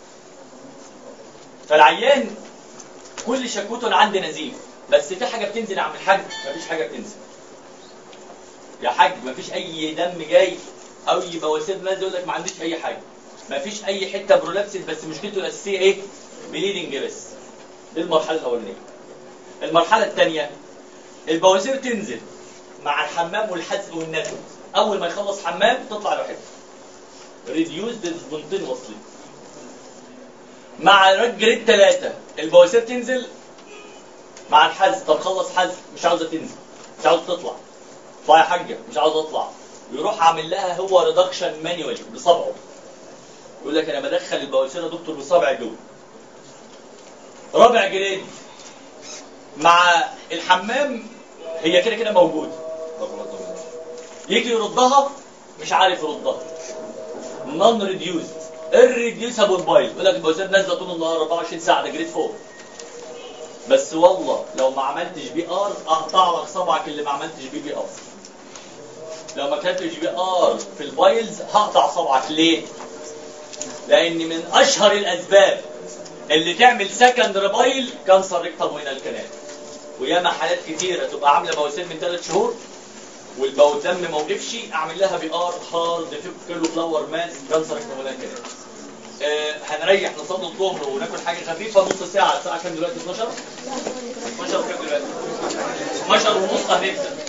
فالعيان كل شكوته انا عندي نزيف بس في حاجه بتنزل يا عم الحاج مفيش حاجه بتنزل يا حاج مفيش اي دم جاي او بواسير نازل يقول لك ما عنديش اي حاجه مفيش اي حته برولابسد بس مشكلته الاساسيه ايه بليدنج بس دي المرحله الاولانيه المرحله الثانيه البواسير تنزل مع الحمام والحزق والنفس اول ما يخلص حمام تطلع لوحدها ريديوزد سبونتينوسلي مع جريد ثلاثة البواسير تنزل مع الحز طب خلص حز مش عاوزه تنزل مش عاوزه تطلع اطلع يا حاجه مش عاوزه اطلع يروح عامل لها هو ريدكشن مانيوالي بصبعه يقول لك انا بدخل البواسير يا دكتور بصبع دول رابع جريد مع الحمام هي كده كده موجوده يجي يردها مش عارف يردها نون ريديوزد الريديوسابل بايل يقول لك البواسير نازله طول النهار 24 ساعه ده جريد فوق بس والله لو ما عملتش بي ار اقطع لك صبعك اللي ما عملتش بيه بي ار لو ما كتبتش بي ار في البايلز هقطع صبعك ليه؟ لان من اشهر الاسباب اللي تعمل سكندري بايل كانسر ريكتال وينال كانال وياما حالات كتيره تبقى عامله بواسير من ثلاث شهور والبول الدم ما وقفش اعمل لها بي ار هارد كيلو فلاور ماس كانسر ريكتال وينال كانال آه هنريح نصلي الظهر وناكل حاجه خفيفه نص ساعه الساعه كام دلوقتي 12 12 كام دلوقتي 12 ونص هنبدا